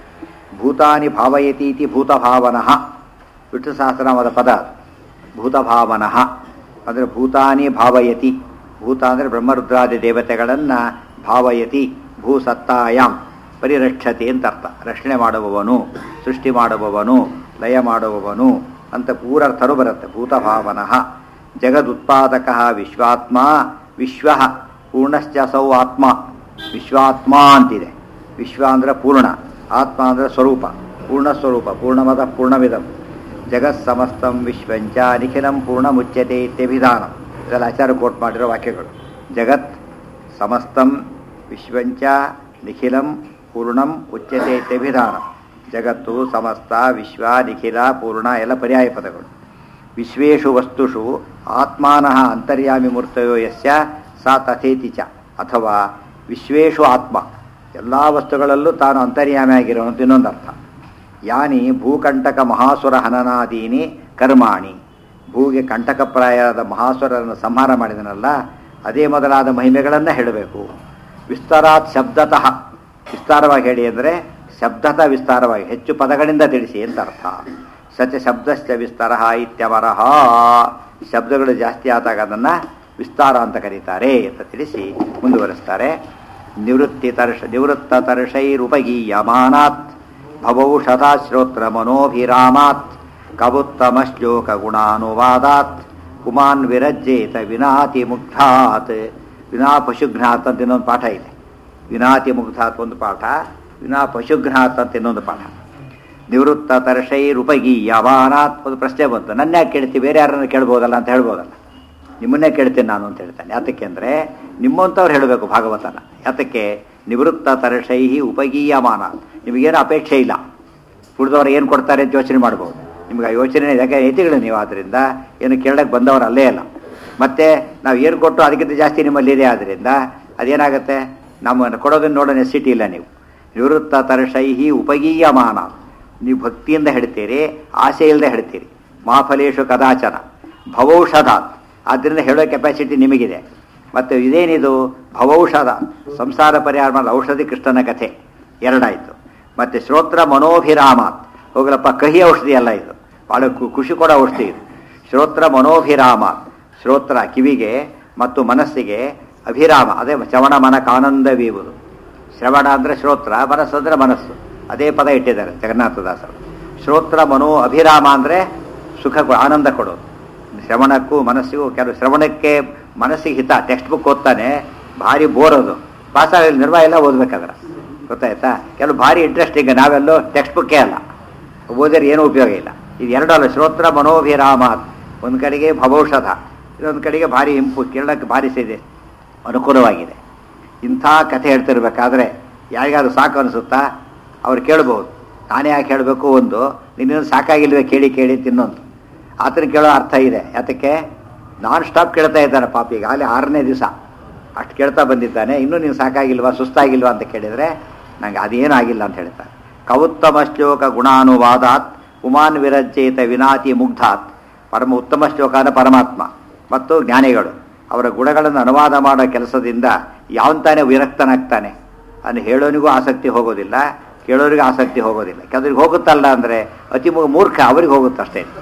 [SPEAKER 1] ಭೂತಾನಿ ಭಾವಯತೀತಿ ಭೂತಭಾವನಃ ವಿಷ್ಣು ಸಹಸ್ರನಾಮದ ಪದ ಅದು. ಭೂತಭಾವನಃ ಅಂದರೆ ಭೂತಾನಿ ಭಾವಯತಿ ಭೂತ ಅಂದರೆ ಬ್ರಹ್ಮರುದ್ರಾದಿ ದೇವತೆಗಳನ್ನು ಭಾವಯತಿ ಭೂಸತ್ತಾಯಾಮ್ ಪರಿರಕ್ಷತೆ ಅಂತ ಅರ್ಥ ರಕ್ಷಣೆ ಮಾಡುವವನು ಸೃಷ್ಟಿ ಮಾಡುವವನು ಲಯ ಮಾಡುವವನು ಅಂತ ಪೂರರ್ಥರು ಬರುತ್ತೆ ಭೂತಭಾವನಃ ಜಗದುತ್ಪಾದಕ ವಿಶ್ವಾತ್ಮ ವಿಶ್ವ ಪೂರ್ಣಶ್ಚ ಸೌ ಆತ್ಮ ವಿಶ್ವಾತ್ಮ ಅಂತಿದೆ ವಿಶ್ವ ಅಂದರೆ ಪೂರ್ಣ ಆತ್ಮ ಅಂದರೆ ಸ್ವರೂಪ ಪೂರ್ಣ ಸ್ವರೂಪ ಪೂರ್ಣಮದ ಪೂರ್ಣವಿದಂ ಜಗತ್ ಸಮಸ್ತಂ ವಿಶ್ವಂಚ ನಿಖಿಲಂ ಪೂರ್ಣ ಮುಚ್ಯತೆ ಇತ್ಯಭಿಧಾನ ಇದೆಲ್ಲ ಆಚಾರ್ಯ ಕೋಟ್ ಮಾಡಿರೋ ವಾಕ್ಯಗಳು ಜಗತ್ ಸಮಸ್ತಂ ವಿಶ್ವಂಚ ನಿಖಿಲಂ ಪೂರ್ಣಂ ಉಚ್ಯತೆ ಇತ್ಯಭಿಧಾನ ಜಗತ್ತು ಸಮಸ್ತ ವಿಶ್ವ ನಿಖಿಲ ಪೂರ್ಣ ಎಲ್ಲ ಪರ್ಯಾಯ ಪದಗಳು ವಿಶ್ವೇಷು ವಸ್ತುಷು ಆತ್ಮಾನಃ ಅಂತರ್ಯಾಮಿ ಮೂರ್ತಯೋ ಯಸ್ಯ ಸಾ ತಥೇತಿ ಚ ಅಥವಾ ವಿಶ್ವೇಷು ಆತ್ಮ ಎಲ್ಲ ವಸ್ತುಗಳಲ್ಲೂ ತಾನು ಅಂತರ್ಯಾಮಿ ಆಗಿರೋದು ಇನ್ನೊಂದು ಅರ್ಥ ಯಾನಿ ಭೂಕಂಟಕ ಮಹಾಸುರ ಹನನಾದೀನಿ ಕರ್ಮಾಣಿ ಭೂಗೆ ಕಂಟಕಪ್ರಾಯದ ಮಹಾಸುರರನ್ನು ಸಂಹಾರ ಮಾಡಿದನಲ್ಲ ಅದೇ ಮೊದಲಾದ ಮಹಿಮೆಗಳನ್ನು ಹೇಳಬೇಕು ವಿಸ್ತಾರಾತ್ ಶಬ್ದತಃ ವಿಸ್ತಾರವಾಗಿ ಹೇಳಿ ಅಂದರೆ ಶಬ್ದತ ವಿಸ್ತಾರವಾಗಿ ಹೆಚ್ಚು ಪದಗಳಿಂದ ತಿಳಿಸಿ ಅಂತ ಅರ್ಥ ಸಚ ಶಬ್ದಶ್ಚ ವಿಸ್ತಾರ ಇತ್ಯವರಹ ಶಬ್ದಗಳು ಜಾಸ್ತಿ ಆದಾಗ ಅದನ್ನು ವಿಸ್ತಾರ ಅಂತ ಕರೀತಾರೆ ಅಂತ ತಿಳಿಸಿ ಮುಂದುವರಿಸ್ತಾರೆ ನಿವೃತ್ತಿ ತರ್ಷ ನಿವೃತ್ತ ತರ್ಷೈರುಪಗೀಯಮಾನಾತ್ ಭವೌಷಧಾ ಶ್ರೋತ್ರ ಮನೋಭಿರಾಮಾತ್ ಕವುತ್ತಮಶ್ಲೋಕ ಗುಣಾನುವಾದಾತ್ ಕುಮಾನ್ ವಿರಜ್ಜೇತ ವಿನಾತಿ ಮುಗ್ಧಾತ್ ವಿನಾ ಪಶುಘ್ನಾತ್ ಅಂತ ಇನ್ನೊಂದು ಪಾಠ ಇದೆ ವಿನಾತಿ ಮುಗ್ಧಾತ್ ಒಂದು ಪಾಠ ವಿನಾ ಪಶುಘ್ನಾತ್ ಅಂತ ಇನ್ನೊಂದು ಪಾಠ ನಿವೃತ್ತ ತರ್ಷೈರುಪಗೀಯಮಾನಾತ್ ಒಂದು ಪ್ರಶ್ನೆ ಬಂತು ನನ್ನ ಯಾಕೆ ಕೇಳ್ತೀವಿ ಬೇರೆ ಯಾರನ್ನ ಕೇಳ್ಬೋದಲ್ಲ ಅಂತ ಹೇಳ್ಬೋದಲ್ಲ ನಿಮ್ಮನ್ನೇ ಕೇಳ್ತೀನಿ ನಾನು ಅಂತ ಹೇಳ್ತಾನೆ ಯಾತಕ್ಕೆ ಅಂದರೆ ನಿಮ್ಮಂಥವ್ರು ಹೇಳಬೇಕು ಭಾಗವತನ ಯಾತಕ್ಕೆ ನಿವೃತ್ತ ತರಷೈಹಿ ಉಪಗೀಯಮಾನ ನಿಮಗೇನು ಅಪೇಕ್ಷೆ ಇಲ್ಲ ಉಳಿದವರು ಏನು ಕೊಡ್ತಾರೆ ಅಂತ ಯೋಚನೆ ಮಾಡ್ಬೋದು ನಿಮ್ಗೆ ಆ ಯೋಚನೆ ಯಾಕೆ ಯತಿಗಳು ನೀವು ಆದ್ದರಿಂದ ಏನು ಕೇಳಕ್ಕೆ ಬಂದವರು ಅಲ್ಲೇ ಅಲ್ಲ ಮತ್ತೆ ನಾವು ಏನು ಕೊಟ್ಟು ಅದಕ್ಕಿಂತ ಜಾಸ್ತಿ ನಿಮ್ಮಲ್ಲಿ ಇದೆ ಆದ್ದರಿಂದ ಅದೇನಾಗುತ್ತೆ ನಮ್ಮ ಕೊಡೋದನ್ನು ನೋಡೋ ನೆಸಿಟಿ ಇಲ್ಲ ನೀವು ನಿವೃತ್ತ ತರಷೈಹಿ ಉಪಗೀಯಮಾನ ನೀವು ಭಕ್ತಿಯಿಂದ ಹೇಳ್ತೀರಿ ಆಸೆ ಇಲ್ಲದೆ ಹೇಳ್ತೀರಿ ಮಾಫಲೇಶು ಕದಾಚನ ಭವೌಷಧಾತ್ ಆದ್ದರಿಂದ ಹೇಳೋ ಕೆಪಾಸಿಟಿ ನಿಮಗಿದೆ ಮತ್ತು ಇದೇನಿದು ಭವೌಷಧ ಸಂಸಾರ ಪರಿಹಾರ ಮಾಡೋ ಔಷಧಿ ಕೃಷ್ಣನ ಕಥೆ ಎರಡಾಯಿತು ಮತ್ತು ಶ್ರೋತ್ರ ಮನೋಭಿರಾಮಾತ್ ಹೋಗಲಪ್ಪ ಕಹಿ ಔಷಧಿ ಅಲ್ಲ ಇದು ಭಾಳ ಖು- ಖುಷಿ ಕೊಡೋ ಔಷಧಿ ಇದು ಶ್ರೋತ್ರ ಮನೋಭಿರಾಮಾತ್ ಶ್ರೋತ್ರ ಕಿವಿಗೆ ಮತ್ತು ಮನಸ್ಸಿಗೆ ಅಭಿರಾಮ ಅದೇ ಶ್ರವಣ ಮನಕಾನಂದವೀವುದು ಶ್ರವಣ ಅಂದರೆ ಶ್ರೋತ್ರ ಮನಸ್ಸು ಅಂದರೆ ಮನಸ್ಸು ಅದೇ ಪದ ಇಟ್ಟಿದ್ದಾರೆ ಜಗನ್ನಾಥದಾಸರು ಶ್ರೋತ್ರ ಮನೋ ಅಭಿರಾಮ ಅಂದರೆ ಸುಖ ಕೊ- ಆನಂದ ಕೊಡೋದು ಶ್ರವಣಕ್ಕೂ ಮನಸ್ಸಿಗೂ ಕೆಲವು ಶ್ರವಣಕ್ಕೆ ಮನಸ್ಸಿಗೆ ಹಿತ ಟೆಕ್ಸ್ಟ್ ಬುಕ್ ಓದ್ತಾನೆ ಭಾರಿ ಬೋರ್ ಅದು ಪಾಸಾಗಿ ನಿರ್ವಾಹ ಎಲ್ಲ ಓದ್ಬೇಕಾದ್ರೆ ಗೊತ್ತಾಯ್ತಾ ಕೆಲವು ಭಾರಿ ಇಂಟ್ರೆಸ್ಟಿಂಗ್ ನಾವೆಲ್ಲೋ ಟೆಕ್ಸ್ಟ್ ಬುಕ್ಕೇ ಅಲ್ಲ ಓದಿದ್ರೆ ಏನೂ ಉಪಯೋಗ ಇಲ್ಲ ಇದು ಎರಡು ಅಲ್ಲ ಶ್ರೋತ್ರ ಮನೋಭಿರಾಮಾತ್ ಒಂದು ಕಡೆಗೆ ಭವೌಷಧ ಇನ್ನೊಂದು ಕಡೆಗೆ ಭಾರಿ ಇಂಪು ಕೇಳಕ್ಕೆ ಭಾರಿ ಇದೆ ಅನುಕೂಲವಾಗಿದೆ ಇಂಥ ಕಥೆ ಹೇಳ್ತಿರ್ಬೇಕಾದ್ರೆ ಯಾರಿಗಾದ್ರೂ ಸಾಕು ಅನಿಸುತ್ತಾ ಅವ್ರು ಕೇಳ್ಬೋದು ನಾನೇ ಯಾಕೆ ಹೇಳಬೇಕು ಒಂದು ನಿನ್ನನ್ನು ಸಾಕಾಗಿಲ್ವೇ ಕೇಳಿ ಕೇಳಿ ತಿನ್ನೊಂದು ಆತನ ಕೇಳೋ ಅರ್ಥ ಇದೆ ಯಾತಕ್ಕೆ ನಾನ್ ಸ್ಟಾಪ್ ಕೇಳ್ತಾ ಇದ್ದಾನೆ ಪಾಪ ಈಗ ಅಲ್ಲಿ ಆರನೇ ದಿವಸ ಅಷ್ಟು ಕೇಳ್ತಾ ಬಂದಿದ್ದಾನೆ ಇನ್ನೂ ನೀನು ಸಾಕಾಗಿಲ್ವಾ ಸುಸ್ತಾಗಿಲ್ವಾ ಅಂತ ಕೇಳಿದರೆ ನಂಗೆ ಅದೇನೂ ಆಗಿಲ್ಲ ಅಂತ ಹೇಳ್ತಾನೆ ಕವುತ್ತಮ ಶ್ಲೋಕ ಗುಣಾನುವಾದಾತ್ ಉಮಾನ್ ವಿರಜ್ಯೇತ ವಿನಾತಿ ಮುಗ್ಧಾತ್ ಪರಮ ಉತ್ತಮ ಶ್ಲೋಕ ಅಂದ್ರೆ ಪರಮಾತ್ಮ ಮತ್ತು ಜ್ಞಾನಿಗಳು ಅವರ ಗುಣಗಳನ್ನು ಅನುವಾದ ಮಾಡೋ ಕೆಲಸದಿಂದ ಯಾವಂತಾನೆ ವಿರಕ್ತನಾಗ್ತಾನೆ ಅನ್ನು ಹೇಳೋನಿಗೂ ಆಸಕ್ತಿ ಹೋಗೋದಿಲ್ಲ ಕೇಳೋರಿಗೂ ಆಸಕ್ತಿ ಹೋಗೋದಿಲ್ಲ ಕೆಲವ್ರಿಗೆ ಹೋಗುತ್ತಲ್ಲ ಅಂದರೆ ಅತಿ ಮೂ- ಮೂರ್ಖ ಅವ್ರಿಗೆ ಹೋಗುತ್ತೆ ಅಷ್ಟೇ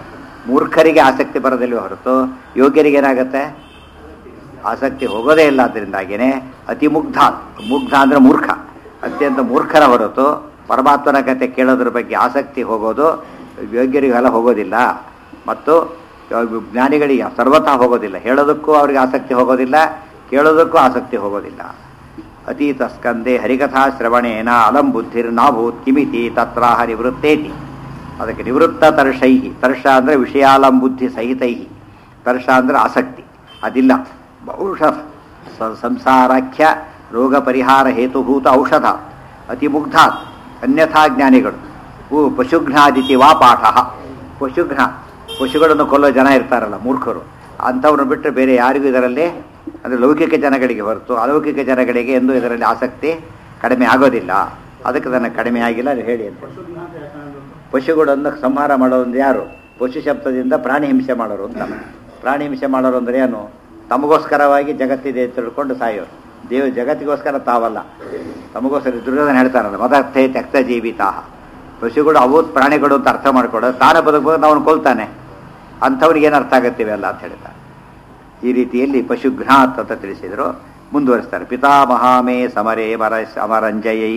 [SPEAKER 1] ಮೂರ್ಖರಿಗೆ ಆಸಕ್ತಿ ಬರೋದಿಲ್ವೇ ಹೊರತು ಯೋಗ್ಯರಿಗೆ ಏನಾಗುತ್ತೆ ಆಸಕ್ತಿ ಹೋಗೋದೇ ಇಲ್ಲ ಅದರಿಂದಾಗಿಯೇ ಅತಿ ಮುಗ್ಧ ಮುಗ್ಧ ಅಂದರೆ ಮೂರ್ಖ ಅತ್ಯಂತ ಮೂರ್ಖರ ಹೊರತು ಪರಮಾತ್ಮನ ಕತೆ ಕೇಳೋದ್ರ ಬಗ್ಗೆ ಆಸಕ್ತಿ ಹೋಗೋದು ಯೋಗ್ಯರಿಗೆಲ್ಲ ಹೋಗೋದಿಲ್ಲ ಮತ್ತು ಜ್ಞಾನಿಗಳಿಗೆ ಸರ್ವತಃ ಹೋಗೋದಿಲ್ಲ ಹೇಳೋದಕ್ಕೂ ಅವ್ರಿಗೆ ಆಸಕ್ತಿ ಹೋಗೋದಿಲ್ಲ ಕೇಳೋದಕ್ಕೂ ಆಸಕ್ತಿ ಹೋಗೋದಿಲ್ಲ ಅತೀತ ಸ್ಕಂದೆ ಹರಿಕಥಾ ಶ್ರವಣೇನ ಅಲಂ ಬುದ್ಧಿರ್ನಾಭೂತ್ ಕಿಮಿತಿ ತತ್ರಾಹ ನಿವೃತ್ತೇತಿ ಅದಕ್ಕೆ ನಿವೃತ್ತ ತರ್ಷೈಹಿ ತರ್ಷ ಅಂದರೆ ವಿಷಯಾಲಂ ಬುದ್ಧಿ ಸಹಿತೈಹಿ ತರ್ಷ ಅಂದರೆ ಆಸಕ್ತಿ ಅದಿಲ್ಲ ಔಷಧ ಸ- ಸಂಸಾರಾಖ್ಯ ರೋಗ ಪರಿಹಾರ ಹೇತುಭೂತ ಔಷಧ ಅತಿ ಮುಗ್ಧಾತ್ ಅನ್ಯಥಾ ಜ್ಞಾನಿಗಳು ಹೂ ಪಶುಘ್ನಾದಿತಿ ವಾ ಪಾಠ ಪಶುಘ್ನ ಪಶುಗಳನ್ನು ಕೊಲ್ಲೋ ಜನ ಇರ್ತಾರಲ್ಲ ಮೂರ್ಖರು ಅಂಥವ್ರನ್ನ ಬಿಟ್ಟರೆ ಬೇರೆ ಯಾರಿಗೂ ಇದರಲ್ಲಿ ಅಂದರೆ ಲೌಕಿಕ ಜನಗಳಿಗೆ ಹೊರತು ಅಲೌಕಿಕ ಜನಗಳಿಗೆ ಎಂದು ಇದರಲ್ಲಿ ಆಸಕ್ತಿ ಕಡಿಮೆ ಆಗೋದಿಲ್ಲ ಅದಕ್ಕೆ ಅದನ್ನು ಕಡಿಮೆ ಆಗಿಲ್ಲ ಅದು ಹೇಳಿ ಅಂತ
[SPEAKER 2] ಪಶುಜ್ಞ ಅಂತ ಯಾಕೆ ಅನ್ನೋದು?
[SPEAKER 1] ಪಶುಗಳನ್ನು ಸಂಹಾರ ಮಾಡೋದು ಯಾರು ಪಶು ಶಬ್ದದಿಂದ ಪ್ರಾಣಿ ಹಿಂಸೆ ಮಾಡೋರು ಅಂತ ಪ್ರಾಣಿ ಹಿಂಸೆ ಮಾಡೋರು ಅಂದ್ರೆ ಏನು ತಮಗೋಸ್ಕರವಾಗಿ ಜಗತ್ತಿದೆ ಅಂತ ತಿಳ್ಕೊಂಡು ಸಾಯೋರು ದೇವ ಜಗತ್ತಿಗೋಸ್ಕರ ತಾವಲ್ಲ ತಮಗೋಸ್ಕರ ದುರ್ಯೋಧನ ಹೇಳ್ತಾರಲ್ಲ ಮದರ್ಥೆ ತ್ಯಕ್ತ ಜೀವಿತಾಹ ಪಶುಗಳು ಅವು ಪ್ರಾಣಿಗಳು ಅಂತ ಅರ್ಥ ಮಾಡ್ಕೊಳ್ಳೋದು ತಾನೇ ಬದುಕಬಹುದು ಅವನು ಕೊಲ್ತಾನೆ ಅಂಥವ್ರಿಗೆ ಏನು ಅರ್ಥ ಆಗತ್ತಿವೆಲ್ಲ ಅಂತ ಹೇಳ್ತಾರೆ ಈ ರೀತಿಯಲ್ಲಿ ಪಶುಘ್ನಾತ್ ಅಂತ ತಿಳಿಸಿದರು ಮುಂದುವರಿಸ್ತಾರೆ ಪಿತಾಮಹಾಮೇ ಸಮರೇ ಮರ ಅಮರಂಜಯೈ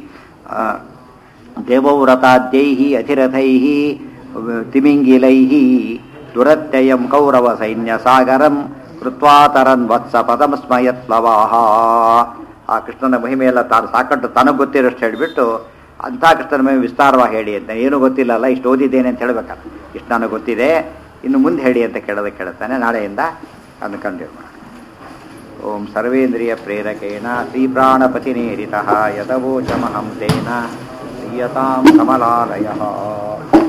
[SPEAKER 1] ದೇವವ್ರತಾದ್ಯೈ ಅಧಿರಥೈ ತಿಮಿಂಗಿಲೈ ದುರತ್ಯಯಂ ಕೌರವ ಸೈನ್ಯ ಸಾಗರಂ ಕೃತ್ವಾತರನ್ ವತ್ಸ ಪದಂ ಸ್ಮಯತ್ಲವಾಹ ಆ ಕೃಷ್ಣನ ಮಹಿಮೆಯೆಲ್ಲ ತಾನು ಸಾಕಟ್ಟು ತನಗೆ ಗೊತ್ತಿರೋಷ್ಟು ಹೇಳಿಬಿಟ್ಟು ಅಂಥ ಕೃಷ್ಣನ ಮಹಿಮೆ ವಿಸ್ತಾರವಾಗಿ ಹೇಳಿ ಅಂತ ಏನು ಗೊತ್ತಿಲ್ಲಲ್ಲ ಇಷ್ಟು ಓದಿದ್ದೇನೆ ಅಂತ ಹೇಳ್ಬೇಕಲ್ಲ ಇಷ್ಟು ನನಗೆ ಗೊತ್ತಿದೆ ಇನ್ನು ಮುಂದೆ ಹೇಳಿ ಅಂತ ಕೇಳೋದಕ್ಕೆ ಕೇಳ್ತಾನೆ ನಾಳೆಯಿಂದ ಅದನ್ನು ಕಂಡು ಮಾಡೋಣ ಓಂ ಸರ್ವೇಂದ್ರಿಯ ಪ್ರೇರಕೇಣ ಶ್ರೀಪ್ರಾಣಪತಿನೇರಿತಃ ಯದವೋಚಮಹಂ ತೇನ ಪ್ರಿಯತಾಂ ಕಮಲಾಲಯ